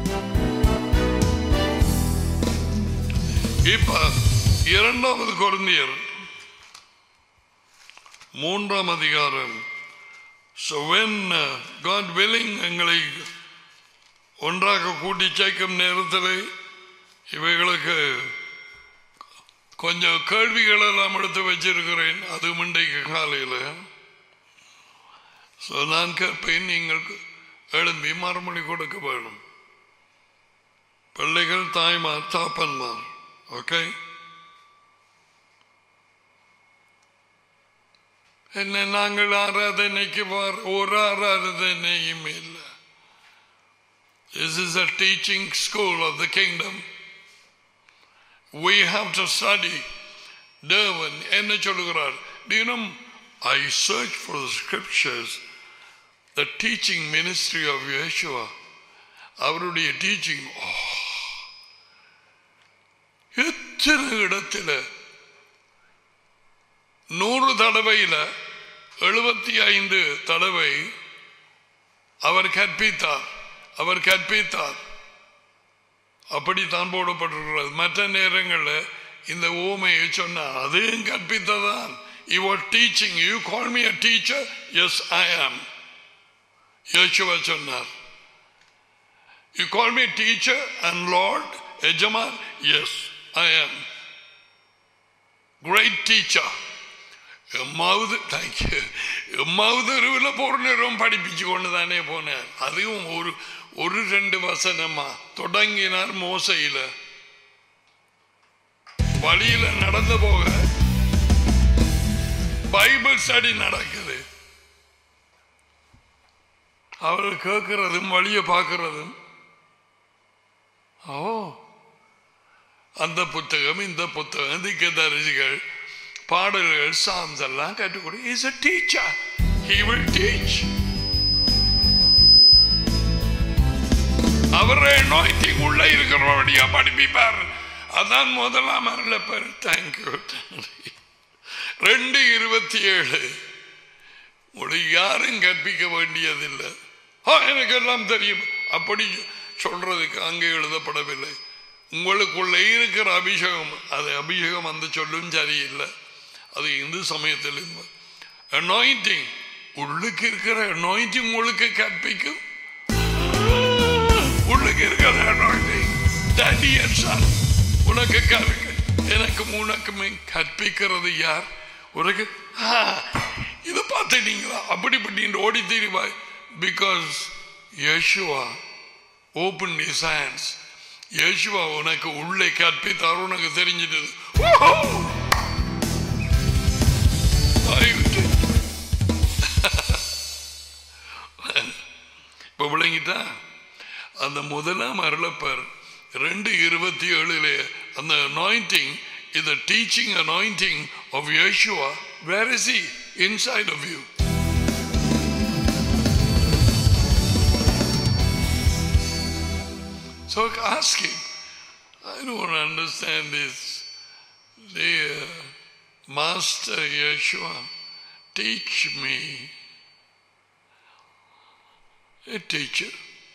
இப்ப இரண்டாவது குழந்தையர் மூன்றாம் அதிகாரம் So when uh, God willing எங்களை ஒன்றாக கூட்டி சேர்க்கும் நேரத்தில் இவைகளுக்கு கொஞ்சம் கேள்விகள் எல்லாம் எடுத்து வச்சிருக்கிறேன் அது இன்றைக்கு காலையில் So, நான் கேட்பேன் நீங்கள் எழும்பி மறுமொழி கொடுக்க வேணும் பிள்ளைகள் தாய்மார் தாப்பன்மார் ஓகே என்ன நாங்கள் ஆராதனைக்கு வர ஒரு ஆராதனையும் இல்லை This is a teaching school of the kingdom. We have to study. தேவன் என்ன சொல்லுகிறார் தினம் I search for the scriptures, the teaching ministry of Yeshua. அவருடைய டீச்சிங் எத்தனை இடத்துல நூறு தடவையில எழுபத்தி ஐந்து தடவை அவர் கற்பித்தார் அவர் கற்பித்தார் அப்படித்தான் போடப்பட்டிருக்கிறது மற்ற நேரங்களில் இந்த ஊமையை சொன்னார் அதையும் கற்பித்ததான் your teaching you call me a teacher yes I am யோசுவா சொன்னார் you call me teacher and lord எஜமான் yes I am great teacher எம்மாவது தேங்க்யூ எம்மாவது தெருவில் போகிற நேரம் படிப்பிச்சு கொண்டு தானே போனார் அதுவும் ஒரு ஒரு ரெண்டு வசனமா தொடங்கினார் மோசையில வழியில நடந்து போக பைபிள் ஸ்டடி நடக்குது அவர் கேட்கிறதும் வழியை பார்க்கிறதும் ஓ அந்த புத்தகம் இந்த புத்தகம் திக்க தரிசிகள் பாடல்கள் சாம்ஸ் எல்லாம் கற்றுக்கொடு is a teacher he will teach அவரை anointing உள்ள இருக்கிறபடியா படிப்பிப்பார் அதான் முதலாம் அருள பேர் தேங்க்யூ ரெண்டு இருபத்தி ஏழு உங்களுக்கு யாரும் கற்பிக்க வேண்டியதில்லை ஆ எனக்கு எல்லாம் தெரியும் அப்படி சொல்றதுக்கு அங்கே எழுதப்படவில்லை உங்களுக்குள்ளே இருக்கிற அபிஷேகம் அது அபிஷேகம் அந்த சொல்லும் சரியில்லை அது இந்து சமயத்தில் அனாயிண்டிங் உள்ளுக்கு இருக்கிற அனாயிண்டிங் உங்களுக்கு கற்பிக்கும் உள்ளுக்கு இருக்கிற அனாயிண்டிங் டேடி and son உனக்கு கற்க எனக்கும் உனக்குமே கற்பிக்கிறது யார் உனக்கு ஆ, இதை பார்த்துட்டீங்களா அப்படிப்பட்டு ஓடி தெரிவாய் பிகாஸ் யேசுவா ஓப்பன் இஸ் ஹேண்ட்ஸ் யேசுவா உனக்கு உள்ளே கற்பித்தார் உனக்கு தெரிஞ்சிட்டது Woohoo! ஆகிவிட்டு. இப்ப விளங்கிட்டா அந்த முதலாம் அருளப்பர் ரெண்டு இருபத்தி ஏழுல அந்த அனாயிண்டிங் இந்த டீச்சிங் அனாயிண்டிங் ஆஃப் யேசுவா where is he inside of you So ask him. I don't understand this. Dear Master Yeshua, teach me. A teacher.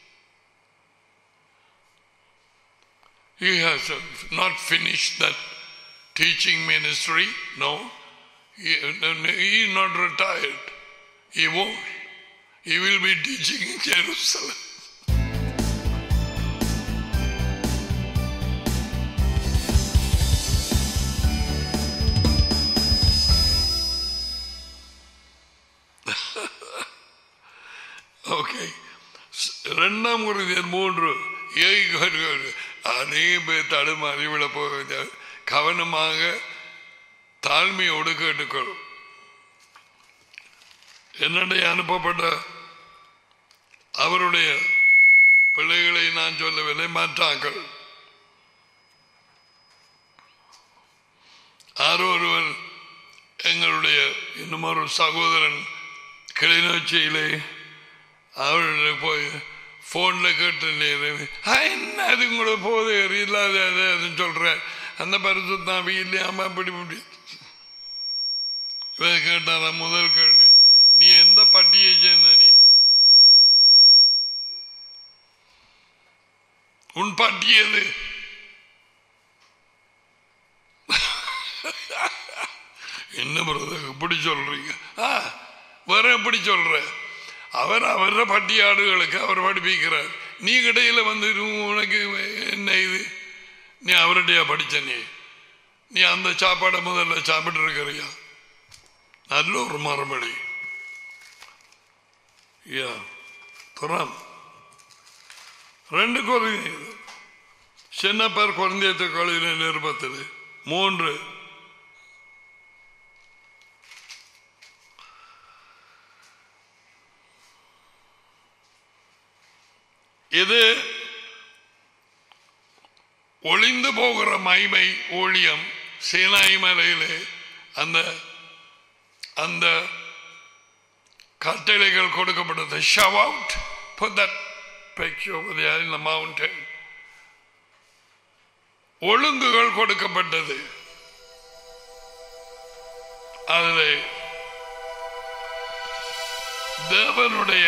He has uh, not finished that teaching ministry. No. He, no, no, he is not retired. He won't. He will be teaching in Jerusalem. Okay ரெண்டாம் குருதியர் மூன்று ஏய்கள் அநேக பேர் தடுமாறி விட போக கவனமாக தாழ்மையோடு கேட்டுக்கொள்ளும் என்னுடைய அனுப்பப்பட்ட அவருடைய பிள்ளைகளை நான் சொல்லவில்லை மாற்றாக்கள் யாரோ ஒருவர் எங்களுடைய இன்னும் ஒரு சகோதரன் கிளிநொச்சியிலே அவர்கிட்ட போய் ஃபோனில் கேட்டு என்ன அது கூட போது இல்லாத அது அதுன்னு சொல்கிறேன் அந்த பரிசு தான் இல்லாமல் அப்படி இப்படி இவன் கேட்டான முதல் கேள்வி நீ எந்த பட்டியை சேர்ந்த நீ உன் பட்டி எது என்ன பிரதர் இப்படி சொல்றீங்க ஆ வேற எப்படி சொல்ற அவர் அவர பட்டியாடுகளுக்கு அவர் படிப்பிக்கிறார் நீ கடையில் வந்து உனக்கு என்ன இது நீ அவருடைய படிச்ச நீ நீ அந்த சாப்பாடை முதல்ல சாப்பிட்டு இருக்கிறியா நல்ல ஒரு மறுமொழி யா புறம் ரெண்டு குறைந்த சின்ன பேர் குழந்தையத்தை கழுவின நிருபத்தில் மூன்று இது ஒளிந்து போகிற மைமை ஊழியம் சீனாய் மலையிலே அந்த அந்த கட்டளைகள் கொடுக்கப்பட்டது show out put that picture over there in the mountain ஒழுங்குகள் கொடுக்கப்பட்டது அதில் தேவனுடைய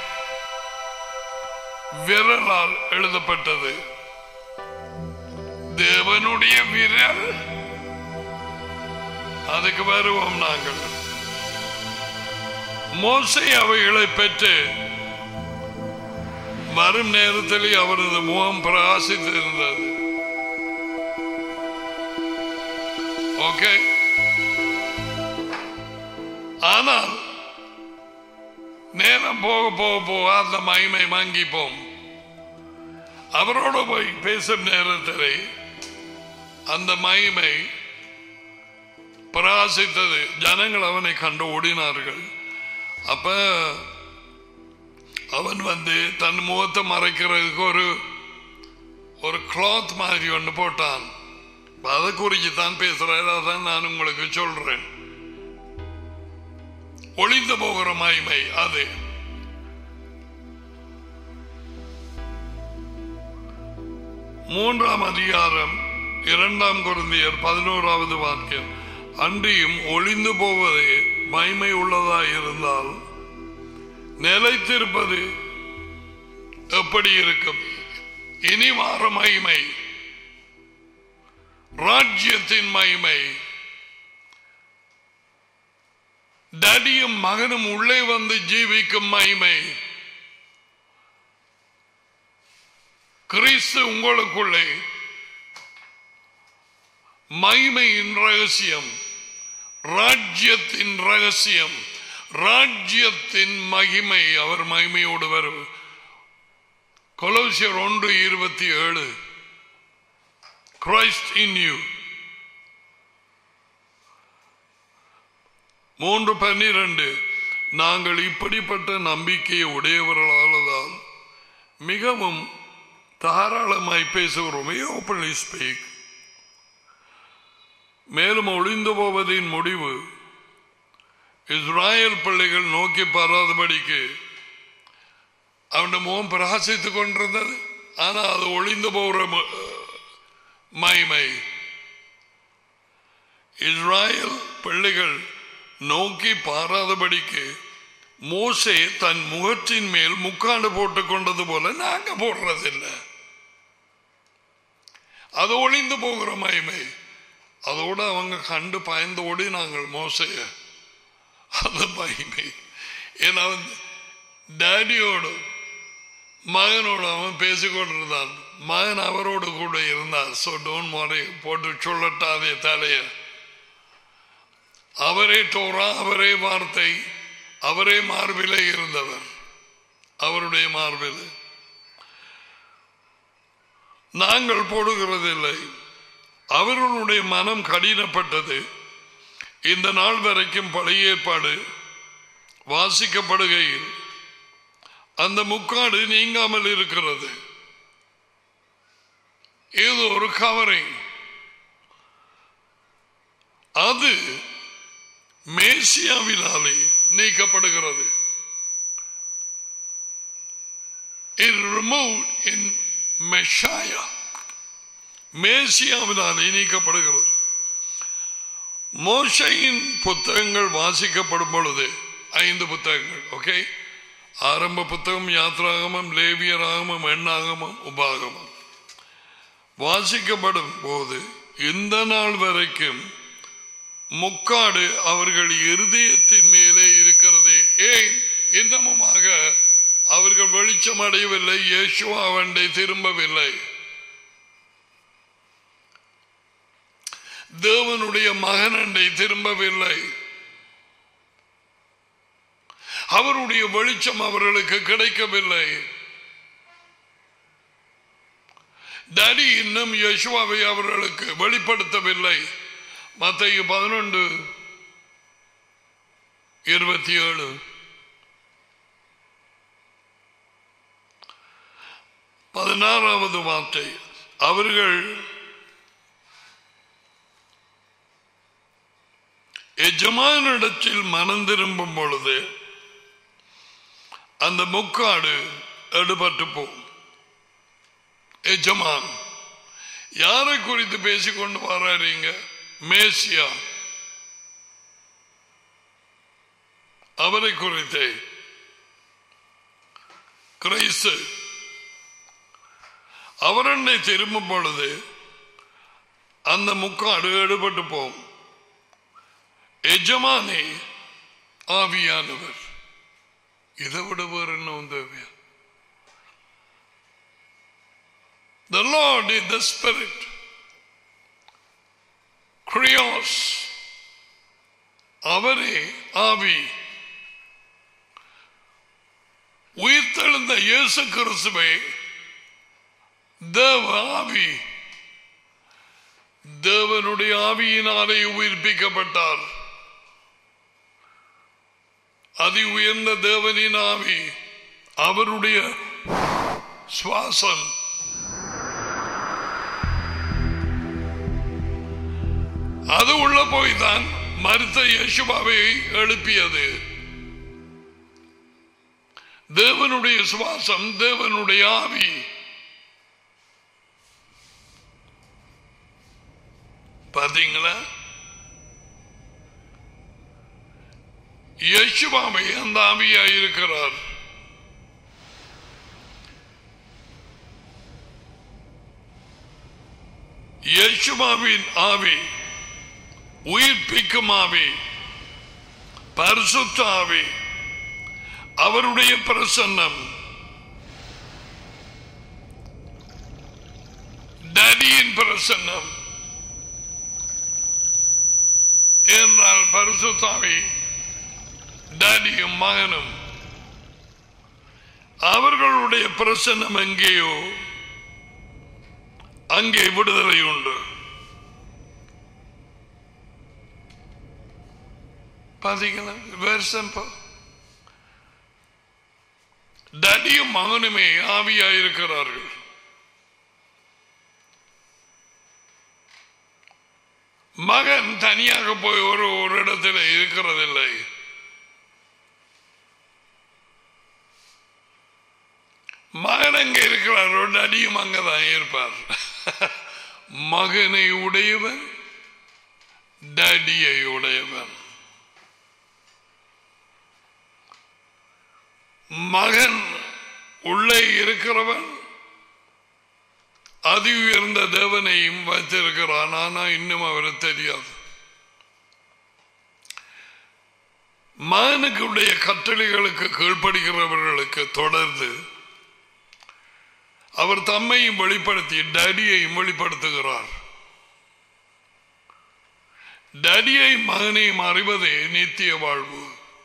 விரலால் எழுதப்பட்டது தேவனுடைய விரல் அதுக்கு வருவோம் நாங்கள் மோசை அவைகளை பெற்று வரும் நேரத்தில் அவரது முகம் பிரகாசித்திருந்தது ஓகே ஆனால் நேரம் போக போக போக அந்த மகிமை மங்கி போம் அவரோடு போய் பேசும் நேரத்தில் அந்த மகிமை பிரகாசித்தது ஜனங்கள் அவனை கண்டு ஓடினார்கள் அப்ப அவன் வந்து தன் முகத்தை மறைக்கிறதுக்கு ஒரு ஒரு கிளாத் மாதிரி ஒன்று போட்டான் அதை குறித்து தான் பேசுறேன் அதான் நான் உங்களுக்கு சொல்றேன் ஒளிந்து போகிற மகிமை அது மூன்றாம் அதிகாரம் இரண்டாம் குருந்தியர் பதினோராவது வாக்கியம் அன்றியும் ஒளிந்து போவது மகிமை உள்ளதாய் இருந்தால் நிலைத்திருப்பது எப்படி இருக்கும் இனி வார மகிமை ராஜ்யத்தின் மகிமை டடியும் மகனும் உள்ளே வந்து ஜீவிக்கும் மகிமை கிறிஸ்து உங்களுக்குள்ளே மகிமையின் ரகசியம் ராஜ்யத்தின் ரகசியம் ராஜ்யத்தின் மகிமை அவர் மகிமையோடு வரும் கொலோசியர் ஒன்று இருபத்தி ஏழு கிரைஸ்ட் இன் யூ மூன்று பன்னிரண்டு நாங்கள் இப்படிப்பட்ட நம்பிக்கையை உடையவர்களானதால் மிகவும் தாராளமாய் பேசுகிறோம் ஓப்பன்லி ஸ்பீக் மேலும் ஒளிந்து போவதின் முடிவு இஸ்ராயல் பிள்ளைகள் நோக்கி பாராதபடிக்கு அவன் முகம் பிரகாசித்துக் கொண்டிருந்தது ஆனால் அது ஒளிந்து போகிற ம- மகிமை இஸ்ராயல் பிள்ளைகள் நோக்கி பாராதபடிக்கு மோசே தன் முகத்தின் மேல் முக்காடு போட்டுக் கொண்டது போல நாங்க போடுறதில்லை அது ஒளிந்து போகிற மகிமை அதோட அவங்க கண்டு பயந்து ஓடி நாங்கள் மோசைய அது மகிமை ஏன்னா அவன் டேடியோடு மகனோடு அவன் பேசிக்கொண்டிருந்தான் மகன் அவரோடு கூட இருந்தான் ஸோ டோன் மாறி போட்டு சொல்லட்டாதே தலைய அவரே தோறா அவரே வார்த்தை அவரே மார்பிலே இருந்தவர் அவருடைய மார்பில் நாங்கள் போடுகிறதில்லை அவர்களுடைய மனம் கடினப்பட்டது இந்த நாள் வரைக்கும் பழைய ஏற்பாடு வாசிக்கப்படுகையில் அந்த முக்காடு நீங்காமல் இருக்கிறது ஏதோ ஒரு கவரிங் அது மேசியாவினாலே நீக்கப்படுகிறது It removed in Messiah. மேசியாவினாலே நீக்கப்படுகிறது மோசையின் புத்தகங்கள் வாசிக்கப்படும் பொழுது ஐந்து புத்தகங்கள் ஓகே ஆரம்ப புத்தகம் யாத்ராகமம் லேவியராகமம் எண்ணாகமம் உபாகமம் வாசிக்கப்படும் போது இந்த நாள் வரைக்கும் முக்காடு அவர்கள் இருதயத்தின் மேலே இருக்கிறது ஏன் இன்னமுமாக அவர்கள் வெளிச்சம் அடையவில்லை இயேசுவா அவண்டை திரும்பவில்லை தேவனுடைய மகனண்டை திரும்பவில்லை அவருடைய வெளிச்சம் அவர்களுக்கு கிடைக்கவில்லை டடி இன்னும் யசுவாவை அவர்களுக்கு வெளிப்படுத்தவில்லை மத்திய பதினொன்று இருபத்தி ஏழு பதினாறாவது வார்த்தை அவர்கள் எஜமானிடத்தில் மனம் திரும்பும் பொழுது அந்த முக்காடு எடுபட்டு போகும் எஜமான் யாரை குறித்து பேசிக்கொண்டு வர்றீங்க மேசியா அவரை குறித்தே கிரைஸ்து அவரண்டை திரும்பும் பொழுது அந்த முக்காடு எடுபட்டு போகும் எஜமானே ஆவியானவர் இதை விட வேறு என்ன தேவையா The Lord is the Spirit. Krios. அவரே ஆவி உயிர்த்தெழுந்த இயேசு கிறிஸ்துவை தேவ ஆவி தேவனுடைய ஆவியினாலே உயிர்ப்பிக்கப்பட்டார் அதி உயர்ந்த தேவனின் ஆவி அவருடைய சுவாசம் அது உள்ள போய்தான் மருத்த யேசுபாவை எழுப்பியது தேவனுடைய சுவாசம் தேவனுடைய ஆவி பாத்தீங்களா யேசுபாவை அந்த ஆவியா இருக்கிறார் யேசுபாவின் ஆவி உயிர்ப்பிக்கும் ஆவி பரிசுத்த ஆவி அவருடைய பிரசன்னம் டடியின் பிரசன்னம் என்றால் பரிசுத்தாவி டடியும் மகனும் அவர்களுடைய பிரசன்னம் எங்கேயோ அங்கே விடுதலை உண்டு பாத்தீங்களா வெரி சிம்பிள் டடியும் மகனுமே ஆவியாயிருக்கிறார்கள் மகன் தனியாக போய் ஒரு ஒரு இடத்துல இருக்கிறதில்லை மகன் அங்க இருக்கிறாரோ டடியும் அங்கதான் இருப்பார் மகனை உடையவன் டடியை உடையவன் மகன் உள்ளே இருக்கிறவன் அதி உயர்ந்த தேவனையும் வைத்திருக்கிறான் ஆனா இன்னும் அவரு தெரியாது மகனுக்குடைய கட்டளைகளுக்கு கீழ்ப்படுகிறவர்களுக்கு தொடர்ந்து அவர் தம்மையும் வெளிப்படுத்தி டடியையும் வெளிப்படுத்துகிறார் டடியை மகனையும் அறிவதே நித்திய வாழ்வு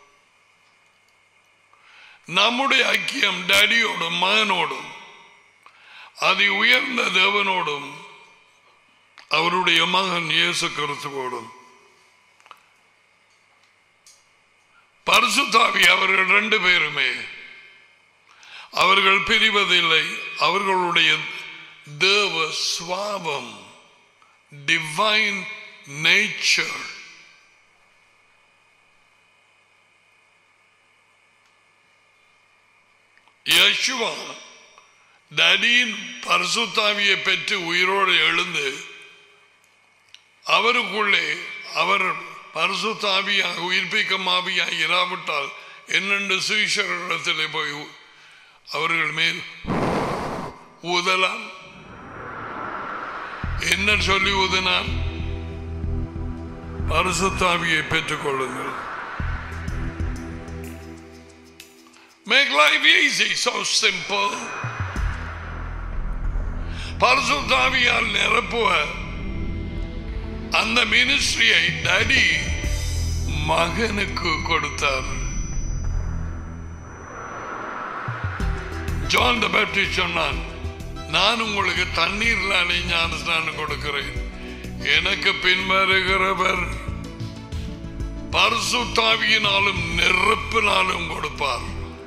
நம்முடைய ஐக்கியம் டடியோடும் மகனோடும் அதி உயர்ந்த தேவனோடும் அவருடைய மகன் இயேசு கிறிஸ்துவோடும் பரிசுத்தாவி அவர்கள் ரெண்டு பேருமே அவர்கள் பிரிவதில்லை அவர்களுடைய தேவ சுவாபம் டிவைன் நேச்சர் யசுவா டடியின் பரிசுத்தாவியை பெற்று உயிரோடு எழுந்து அவருக்குள்ளே அவர் பரிசுத்தாவியாக உயிர்ப்பிக்கும் ஆவியாக இராவிட்டால் என்னென்று சுவிசரிடத்திலே போய் அவர்கள் மேல் ஊதலாம் என்ன சொல்லி ஊதினார் பரிசுத்தாவியை பெற்றுக் கொள்ளுங்கள் Make life easy, so simple. பரிசுத்தாவியால் நிரப்புவ அந்த மினிஸ்ட்ரியை டடி மகனுக்கு கொடுத்தார் ஜான் த பேப்டிஸ்ட் சொன்னான் நான் உங்களுக்கு தண்ணீர்லாலே ஞானஸ்நானம் கொடுக்கிறேன் எனக்கு பின்வருகிறவர் பரிசுத்தாவியினாலும் நெருப்பினாலும் கொடுப்பார்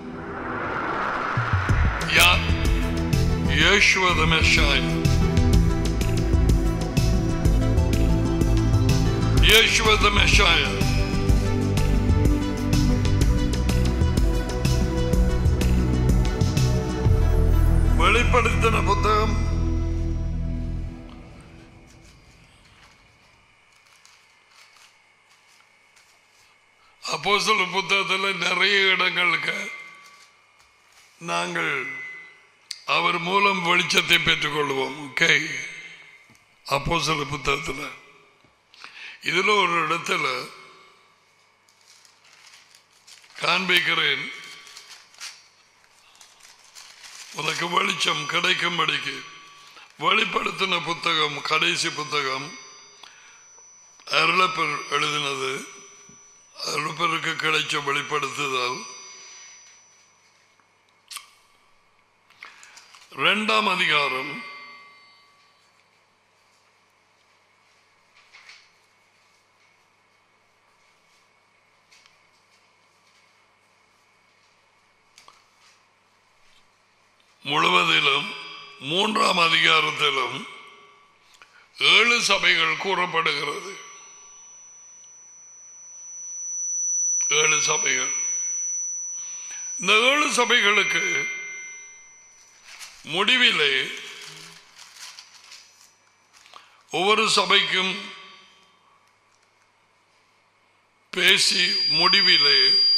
யார் யேசுவ the Messiah. Yeshua the Messiah. வெளிப்படுத்தின புத்தகம் அப்போ சில புத்தகத்தில் நிறைய இடங்களுக்கு நாங்கள் அவர் மூலம் வெளிச்சத்தை பெற்றுக்கொள்வோம் ஓகே அப்போ சில புத்தகத்தில் இதில் ஒரு இடத்துல காண்பிக்கிறேன் உனக்கு வெளிச்சம் கிடைக்கும்படிக்கு வெளிப்படுத்தின புத்தகம் கடைசி புத்தகம் அருளப்பர் எழுதினது அருளப்பருக்கு கிடைச்ச வெளிப்படுத்துதல் இரண்டாம் அதிகாரம் முழுவதிலும் மூன்றாம் அதிகாரத்திலும் ஏழு சபைகள் கூறப்படுகிறது ஏழு சபைகள் இந்த ஏழு சபைகளுக்கு முடிவிலே ஒவ்வொரு சபைக்கும் பேசி முடிவிலே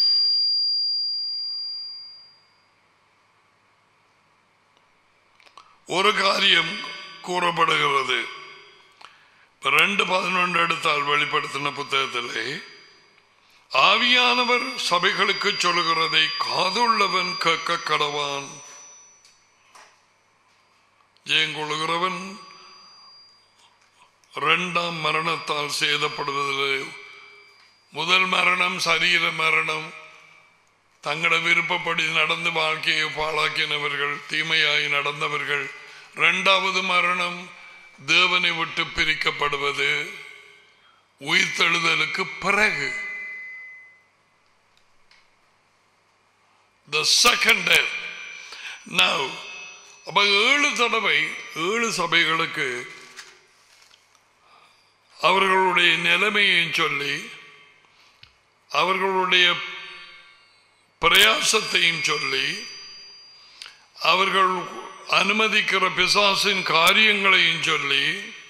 ஒரு காரியம் கூறப்படுகிறது இப்ப ரெண்டு பதினொன்று எடுத்தால் வெளிப்படுத்தின புத்தகத்திலே ஆவியானவர் சபைகளுக்கு சொல்லுகிறதை காதுள்ளவன் கேட்க கடவான் ஜெயங்கொள்கிறவன் இரண்டாம் மரணத்தால் சேதப்படுவதில்லை முதல் மரணம் சரீர மரணம் தங்கள விருப்பப்படி நடந்து வாழ்க்கையை பாழாக்கினவர்கள் தீமையாய் நடந்தவர்கள் இரண்டாவது மரணம் தேவனை விட்டு பிரிக்கப்படுவது உயிர்த்தெழுதலுக்கு பிறகு the second death now அப்ப ஏழு தடவை ஏழு சபைகளுக்கு அவர்களுடைய நிலைமையையும் சொல்லி அவர்களுடைய பிரயாசத்தையும் சொல்லி அவர்கள் அனுமதிக்கிற பிசாசின் காரியங்களையும் சொல்லி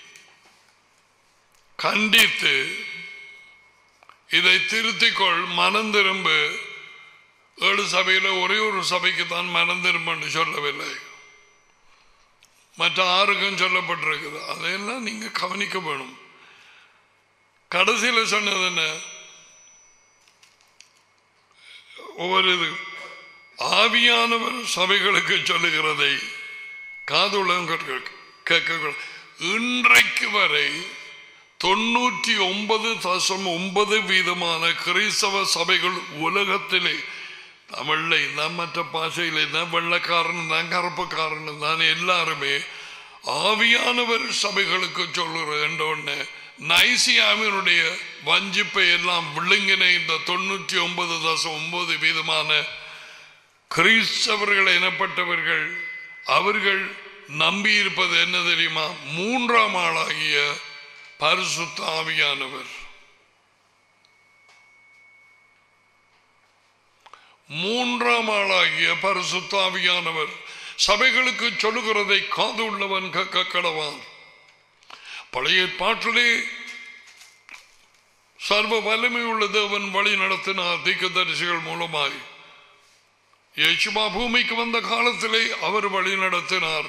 கண்டித்து இதை திருத்திக்கொள் மனம் திரும்பு ஏழு சபையில ஒரே ஒரு சபைக்கு தான் மனம் திரும்பன்னு சொல்லவில்லை மற்ற ஆறுக்கும் சொல்லப்பட்டிருக்குது அதையெல்லாம் நீங்க கவனிக்க வேணும் கடைசியில் சொன்னது என்ன ஒவ்வொரு இது ஆவியானவர் சபைகளுக்கு சொல்லுகிறதை காதுள்ளம் கேட்க இன்றைக்கு வரை தொண்ணூற்றி ஒன்பது தசம் ஒன்பது வீதமான கிறிஸ்தவ சபைகள் உலகத்திலே தமிழ்ல தான் மற்ற பாஷையில தான் வெள்ளக்காரன் தான் கருப்புக்காரன் தான் எல்லாருமே ஆவியானவர் சபைகளுக்கு சொல்லுறது என்ற ஒண்ணு நைசியாவினுடைய வஞ்சிப்பை எல்லாம் விழுங்கின இந்த தொண்ணூற்றி ஒன்பது தசம் ஒன்பது வீதமான கிறிஸ்தவர்கள் எனப்பட்டவர்கள் அவர்கள் நம்பியிருப்பது என்ன தெரியுமா மூன்றாம் ஆளாகிய பரிசுத்த ஆவியானவர் மூன்றாம் ஆளாகிய பரிசுத்த ஆவியானவர் சபைகளுக்கு சொல்லுகிறதை காது உள்ளவன் கக்க கடவான் பழைய பாட்டிலே சர்வ வலிமை உள்ள தேவன் வழி நடத்தினார் தீர்க்கதரிசிகள் மூலமாய் யேசுமா பூமிக்கு வந்த காலத்திலே அவர் வழி நடத்தினார்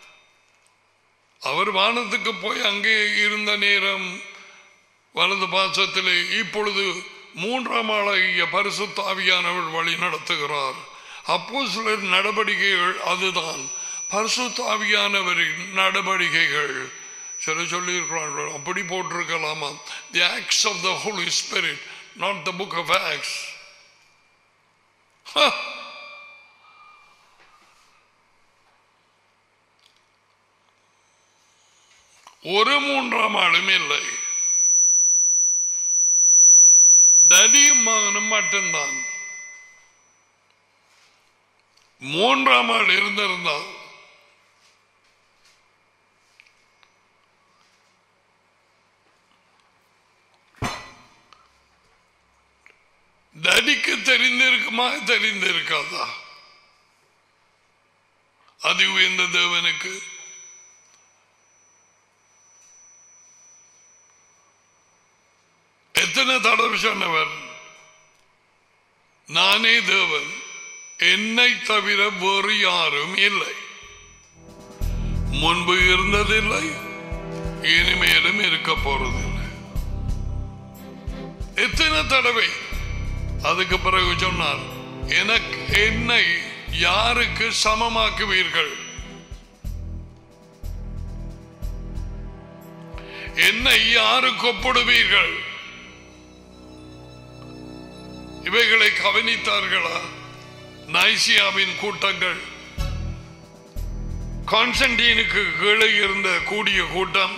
அவர் வானத்துக்கு போய் அங்கே இருந்த நேரம் வலது பாசத்திலே இப்பொழுது மூன்றாம் ஆளாகிய பரிசுத்தாவியானவர் வழி நடத்துகிறார் அப்போ சிலர் நடவடிக்கைகள் அதுதான் பரிசுத்தாவியானவரின் நடவடிக்கைகள் சில சொல்லி இருக்கிறார்கள் அப்படி போட்டிருக்கலாமா the Acts of the Holy Spirit not the book of Acts ஒரு மூன்றாம் ஆளும் இல்லை தடியும் மகனும் மட்டும்தான் மூன்றாம் ஆள் இருந்திருந்தால் தடிக்கு தெரிந்திருக்குமா தெரிந்திருக்காதா அது உயர்ந்த தேவனுக்கு எத்தனை தடவை சொன்னவர் நானே தேவன் என்னை தவிர வேறு யாரும் இல்லை முன்பு இருந்ததில்லை இனிமேலும் இருக்க போறதில்லை எத்தனை தடவை அதுக்கு பிறகு சொன்னார் எனக்கு என்னை யாருக்கு சமமாக்குவீர்கள் என்னை யாருக்கு ஒப்பிடுவீர்கள் இவைகளை கவனித்தார்களா நைசியாவின் கூட்டங்கள் கான்ஸ்டன்டீனுக்கு கீழே இருந்த கூடிய கூட்டம்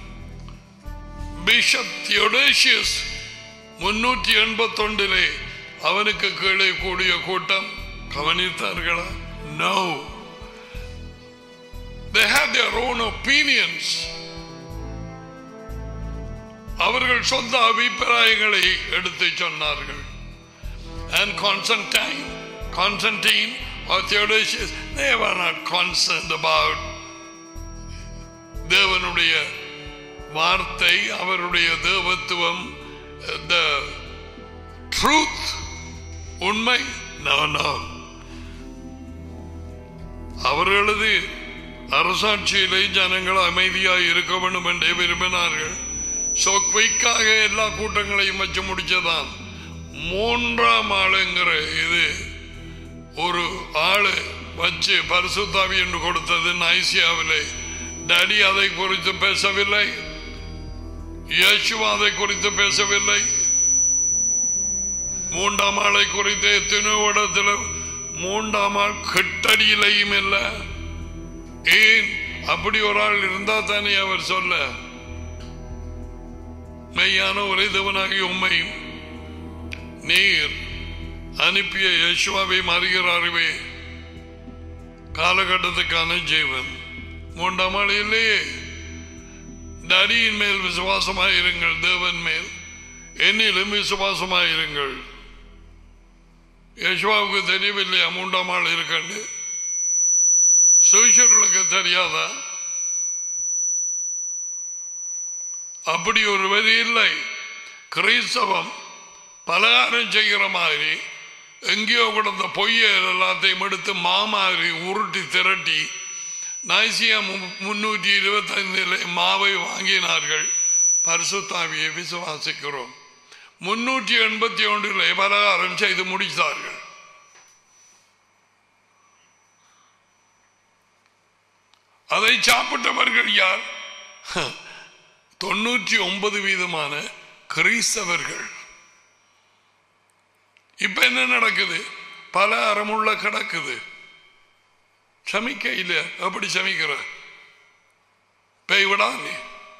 பிஷப் தியோடேசியஸ் முன்னூற்றி எண்பத்தி ஒன்றிலே அவனுக்கு கீழே கூடிய கூட்டம் கவனித்தார்களா no they had their own opinions அவர்கள் சொந்த அபிப்பிராயங்களை எடுத்து சொன்னார்கள் and Constantine Constantine or Theodosius they were not concerned about தேவனுடைய வார்த்தை அவருடைய தேவத்துவம் the truth உண்மை no no அவர்களது அரசாட்சியிலே ஜனங்கள் அமைதியாக இருக்க வேண்டும் என்றே விரும்பினார்கள் சோ குயிக்காக எல்லா கூட்டங்களையும் வச்சு முடிச்சதான் மூன்றாம் ஆளுங்கிற இது ஒரு ஆளு வச்சு பரிசுத்தாவி என்று கொடுத்தது நைசியாவிலே டேடி அதை குறித்து பேசவில்லை இயேசுவா அதை குறித்து பேசவில்லை மூன்றாம் ஆளை குறித்து எத்தனையோ இடத்துல மூன்றாம் ஆள் கெட்டடியிலையும் இல்லை ஏன் அப்படி ஒரு ஆள் இருந்தா தானே அவர் சொல்ல மெய்யான ஒரே தேவனாகிய உண்மையும் நீர் அனுப்பிய யேசுவாவை மறுகிறாருவே காலகட்டத்துக்கான ஜீவன் மூன்றாம் ஆள் இல்லையே டடியின் மேல் விசுவாசமாயிருங்கள் தேவன் மேல் என்னிலும் விசுவாசமாயிருங்கள் யேசுவாவுக்கு தெரியவில்லையா மூன்றாம் ஆள் இருக்கண்டு சுவிஷர்களுக்கு தெரியாதா அப்படி ஒரு வரி இல்லை கிறிஸ்தவம் பலகாரம் செய்கிற மாதிரி எங்கேயோ கிடந்த பொய்ய எல்லாத்தையும் எடுத்து மாமாரி உருட்டி திரட்டி நாய்சியா முன்னூற்றி இருபத்தைந்தில் மாவை வாங்கினார்கள் பரிசுத்தாவியை விசுவாசிக்கிறோம் முன்னூற்றி எண்பத்தி ஒன்றில் பலகாரம் செய்து முடித்தார்கள் அதை சாப்பிட்டவர்கள் யார் தொண்ணூற்றி ஒன்பது வீதமான கிறிஸ்தவர்கள் இப்ப என்ன நடக்குது பல அறமுள்ள கிடக்குது சமிக்க இல்ல எப்படி சமிக்கிற பேய் விடாதே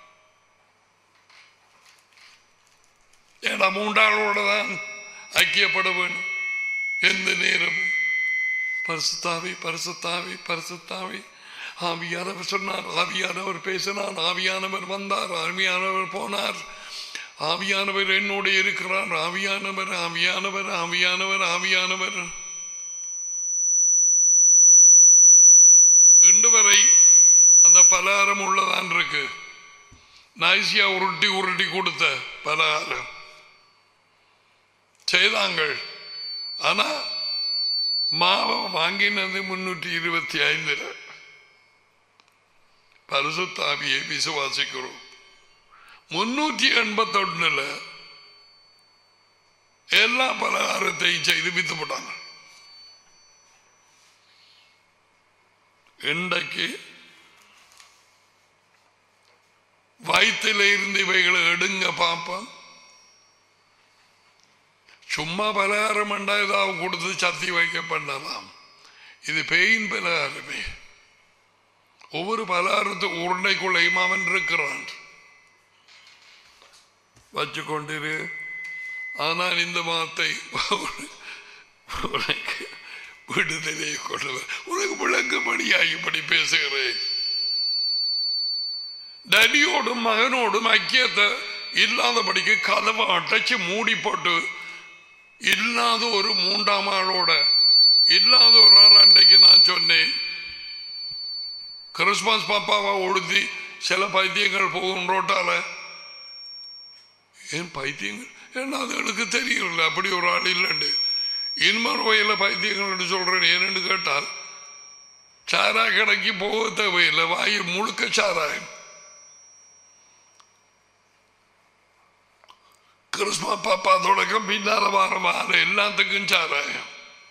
ஏடா மூன்றாளோட தான் ஐக்கியப்பட வேணும் எந்த நேரமும் பரிசுத்தாவி பரிசுத்தாவி பரிசுத்தாவி ஆவியானவர் சொன்னார் ஆவியானவர் பேசினார் ஆவியானவர் வந்தார் ஆவியானவர் போனார் ஆவியானவர் என்னோடு இருக்கிறார் ஆவியானவர் ஆவியானவர் ஆவியானவர் ஆவியானவர் இன்று வரை அந்த பலகாரம் உள்ளதான் இருக்கு நாய்சியா உருட்டி உருட்டி கொடுத்த பலகாரம் செய்தாங்கள் ஆனா மாவை வாங்கினது முன்னூற்றி இருபத்தி ஐந்துல பரிசுத்தாவியை விசுவாசிக்கிறோம் முன்னூற்றி எண்பத்தி ஒண்ணுல எல்லா பலகாரத்தையும் செய்து வித்து போட்டாங்க இன்றைக்கு வயிற்றில் இருந்து இவைகளை எடுங்க பாப்போம் சும்மா பலகாரம் பண்ணா ஏதாவது கொடுத்து சத்தி வைக்க பண்ணலாம் இது பேயின் பலகாரமே ஒவ்வொரு பலகாரத்து உருண்டைக்குள்ளையும் அவன் இருக்கிறான் வச்சு கொண்டிரு ஆனால் இந்த வார்த்தை உனக்கு விடுதலை கொண்டு வர- உனக்கு விளங்கும்படியா இப்படி பேசுகிறேன் டடியோடும் மகனோடும் ஐக்கியத்தை இல்லாதபடிக்கு கதவை அடைச்சு மூடி போட்டு இல்லாத ஒரு மூன்றாம் ஆளோட இல்லாத ஒரு ஆள் அன்றைக்கு நான் சொன்னேன் கிறிஸ்மஸ் பாப்பாவை உடுத்தி சில பைத்தியங்கள் போகும் ரோட்டால ஏன் பைத்தியங்கள் ஏன்னா அதுகளுக்கு தெரியல அப்படி ஒரு ஆள் இல்லைண்டு இன்னொரு வகையில் பைத்தியங்கள் சொல்றேன் ஏன்னு கேட்டால் சாரா கடைக்கு போக தேவையில்லை வாயில் முழுக்க சாராயம் கிறிஸ்மஸ் பாப்பா தொடக்கம் பின்னால வார வாரம் எல்லாத்துக்கும் சாராயம்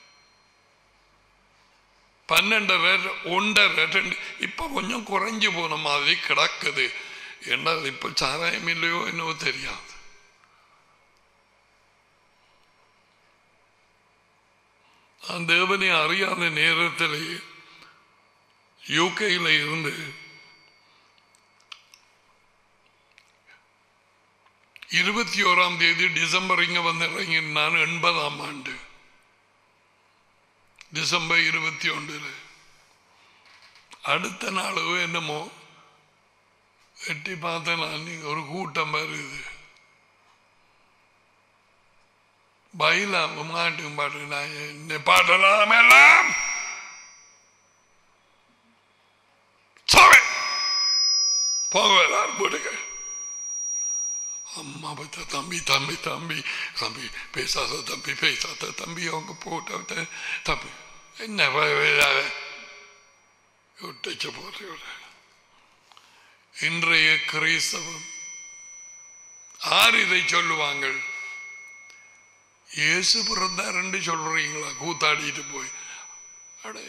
பன்னெண்டரை ஒன்றரை ரெண்டு இப்ப கொஞ்சம் குறைஞ்சு போன மாதிரி கிடக்குது என்ன இப்ப சாராயம் இல்லையோ என்னவோ தெரியாது நான் தேவனை அறியாத நேரத்திலே யூகையில் இருந்து இருபத்தி ஓராம் தேதி டிசம்பர் இங்க வந்து இறங்கி நான் எண்பதாம் ஆண்டு டிசம்பர் இருபத்தி ஒன்றுல அடுத்த நாளோ என்னமோ எட்டி பார்த்தேன் நான் ஒரு கூட்டம் வருது பயிலா மாட்டு பாட்டு நான் என்ன பாடலாம் எல்லாம் சாவே போக எல்லாரும் போட்டுக்க அம்மா பத்த தம்பி தம்பி தம்பி தம்பி பேசாத தம்பி பேசாத தம்பி அவங்க போட்ட தம்பி என்ன விட்டுச்ச போற இன்றைய கிறிஸ்தவம் ஆர் இதை சொல்லுவாங்கள் இயேசு பிறந்தார் என்று சொல்றீங்களா கூத்தாடிட்டு போய் அடே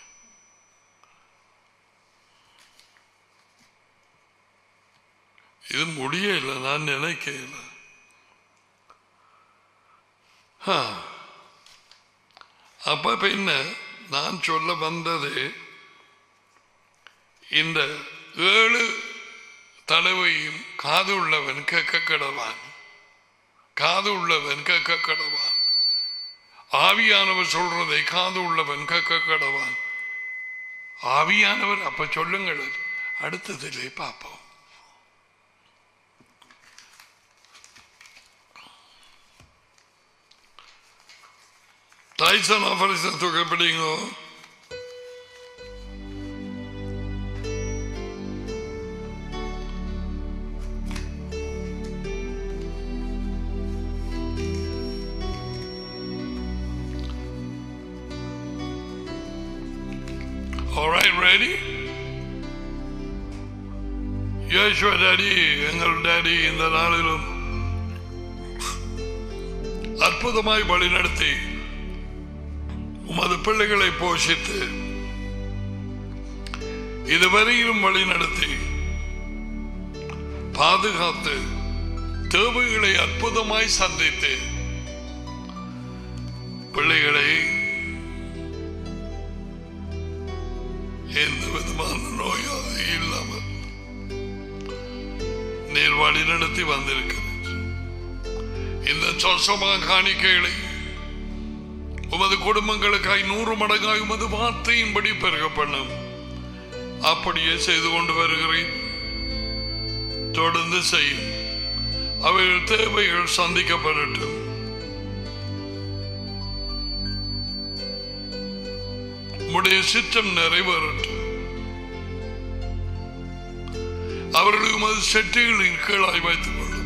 இது முடியல நான் நினைக்கல ஆ. அப்ப பின்ன நான் சொல்ல வந்தது இந்த ஏழு தடவையும் காது உள்ளவன் கேட்க கடவான் காது உள்ளவன் கேட்க கடவான் ஆவியானவர் சொல்றதை காது உள்ளவன் கேட்க கடவான் ஆவியானவர் அப்ப சொல்லுங்கள் அடுத்ததிலே பார்ப்போம் டைசன் ஆபரேஷன் தொகை படிங்கோ All right, ready? யோசுவா டாடி எங்கள் டாடி இந்த நாளிலும் அற்புதமாய் வழிநடத்தி உமது பிள்ளைகளை போஷித்து இதுவரையிலும் வழிநடத்தி பாதுகாத்து தேவைகளை அற்புதமாய் சந்தித்து பிள்ளைகளை எந்த விதமான நோயாதி இல்லாமல் நீர் வழி நடத்தி வந்திருக்கிறது இந்த சொசமா காணிக்கைகளை உமது குடும்பங்களுக்காய் நூறு மடங்காய் உமது வார்த்தையின்படி பெருக பண்ணும் அப்படியே செய்து கொண்டு வருகிறேன் தொடர்ந்து செய்யும் அவைகள் தேவைகள் சந்திக்கப்படட்டும் உம்முடைய சித்தம் நிறைவேறட்டும் அவர்களை உமது செட்டிகளின் கீழாய் வைத்துக் கொள்ளும்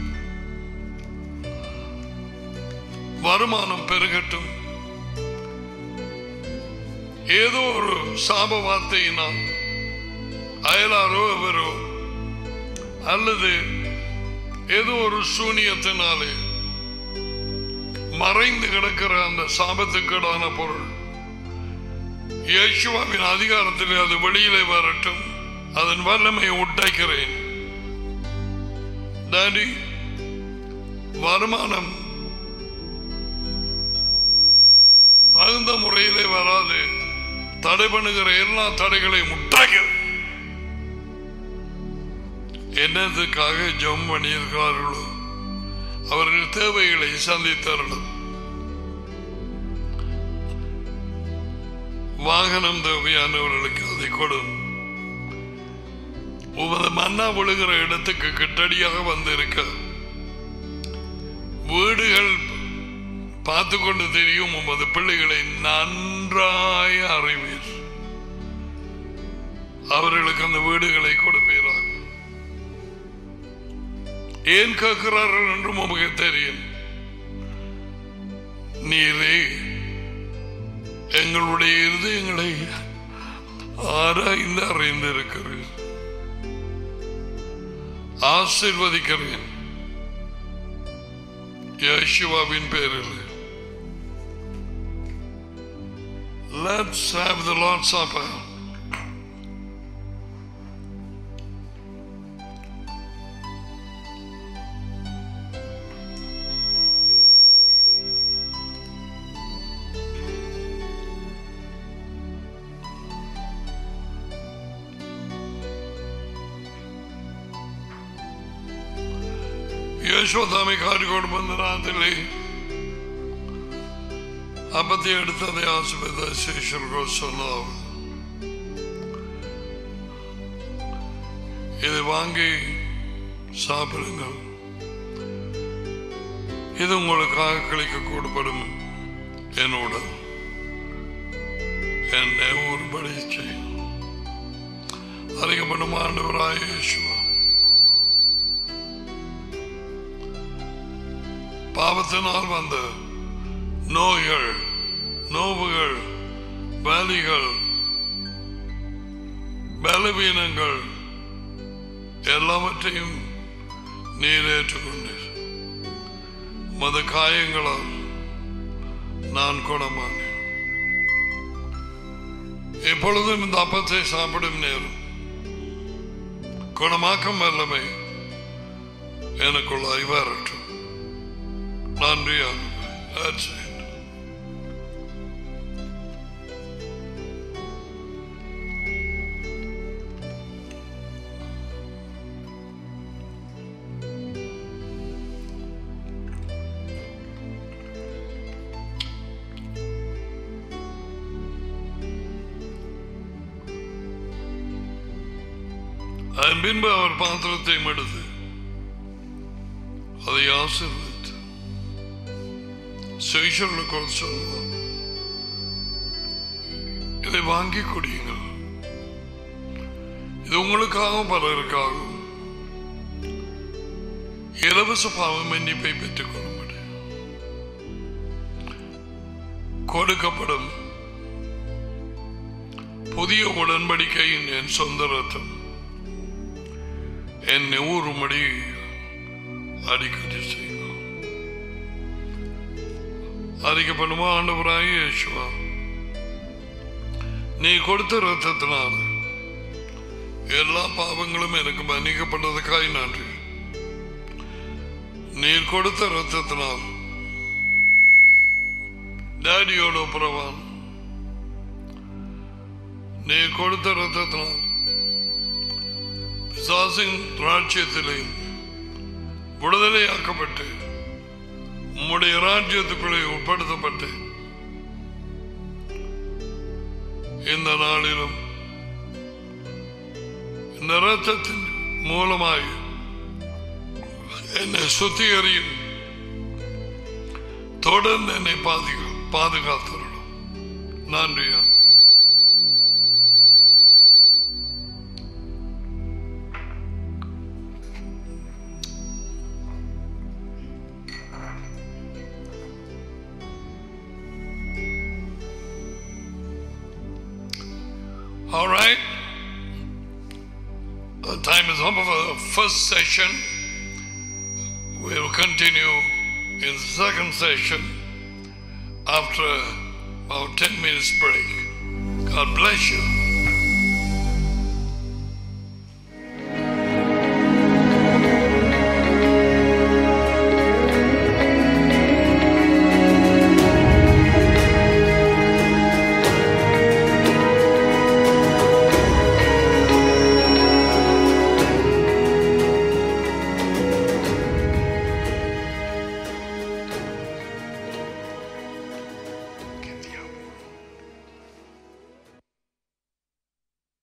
வருமானம் பெருகட்டும் ஏதோ ஒரு சாப வார்த்தையினால் அயலாரோ அவரோ அல்லது ஏதோ ஒரு சூனியத்தினாலே மறைந்து கிடக்கிற அந்த சாபத்துக்கீடான பொருள் இயேசுவாவின் அதிகாரத்தில் அது வெளியிலே வரட்டும் அதன் வல்லமையை உடைக்கிறேன் டாடி வருமானம் தகுந்த முறையிலே வராது தடை பண்ணுகிற எல்லா தடைகளையும் முட்டாகிறது என்னதுக்காக ஜம் பண்ணியிருக்கிறார்களோ அவர்கள் தேவைகளை சந்தித்தார்கள் வாகனம் தேவையானவர்களுக்கு அதை கொடும் உமது மன்னா விழுகிற இடத்துக்கு கிட்டடியாக வந்திருக்க வீடுகள் பார்த்து கொண்டு தெரியும் உமது பிள்ளைகளை நன்றாய் அறிவீர் அவர்களுக்கு அந்த வீடுகளை கொடுப்பீராக ஏன் கேட்கிறார்கள் என்றும் உமக்கு தெரியும் நீரே எங்களுடைய இருதயங்களை ஆராய்ந்து அறிந்திருக்கிறேன் ஆசிர்வதிக்கிறேன் யேசுவாவின் பேரில் Let's have the Lord's Supper. യശോദാമി Karikode ബന്ധനാത്തിലെ അപ്പത്തി എടുത്തത് ആശുപത്രി ശിഷ്യർക്കോ சொன்னாവ് இது வாங்கி சாப்பிடுங்கள் இது உங்களுக்காக கழிக்க கூடப்படும் என்னோட என்னை ஒருபடி செய்யும் அதிகப்படும் ஆண்டவராய இயேசுவா பாவத்தினால் வந்த நோய்கள் நோவுகள் வலிகள் பலவீனங்கள் எல்லாவற்றையும் நீர் ஏற்றுக்கொண்டீர் மத காயங்களால் நான் குணமானேன் எப்பொழுதும் இந்த அப்பத்தை சாப்பிடும் நேரம் குணமாக்கம் வல்லமை எனக்குள்ளாய் வரட்டும் நன்றி ஆண்டவரே. That's it. அதன் பின்பு அவர் பாத்திரத்தை எடுத்து அதை ஆசீர்வதித்து சுவிசர்களுக்கு சொல்லுவோம் இதை வாங்கி குடியுங்கள் இது உங்களுக்காகவும் பலருக்காகவும் இலவச பாவ மன்னிப்பை பெற்றுக் கொள்ளும்படி கொடுக்கப்படும் புதிய உடன்படிக்கையின் என் சொந்த ரத்தம் என்னை ஊறும்படி அடிக்கடி செய்யும் அறிக்கப்படுமா ஆண்டவராக இயேசுவா நீ கொடுத்த ரத்தத்தினால் எல்லா பாவங்களும் எனக்கு மன்னிக்கப்பட்டதுக்காய் நன்றி நீர் கொடுத்த ரத்தத்தினால் டேடியோட புறவான் நீர் கொடுத்த ரத்தத்தினால் பிசாசின் ராஜ்யத்திலே விடுதலையாக்கப்பட்டு உம்முடைய ராஜ்யத்துக்குள்ளே உட்படுத்தப்பட்டு இந்த நாளிலும் இந்த ரத்தத்தின் மூலமாக என்னை சுத்திகரியும் தொடர்ந்து என்னை பாதுகா பாதுகாத்தரணும் நன்றியா All right. The time is up for the first session. We'll continue in the second session after about 10 minutes break. God bless you.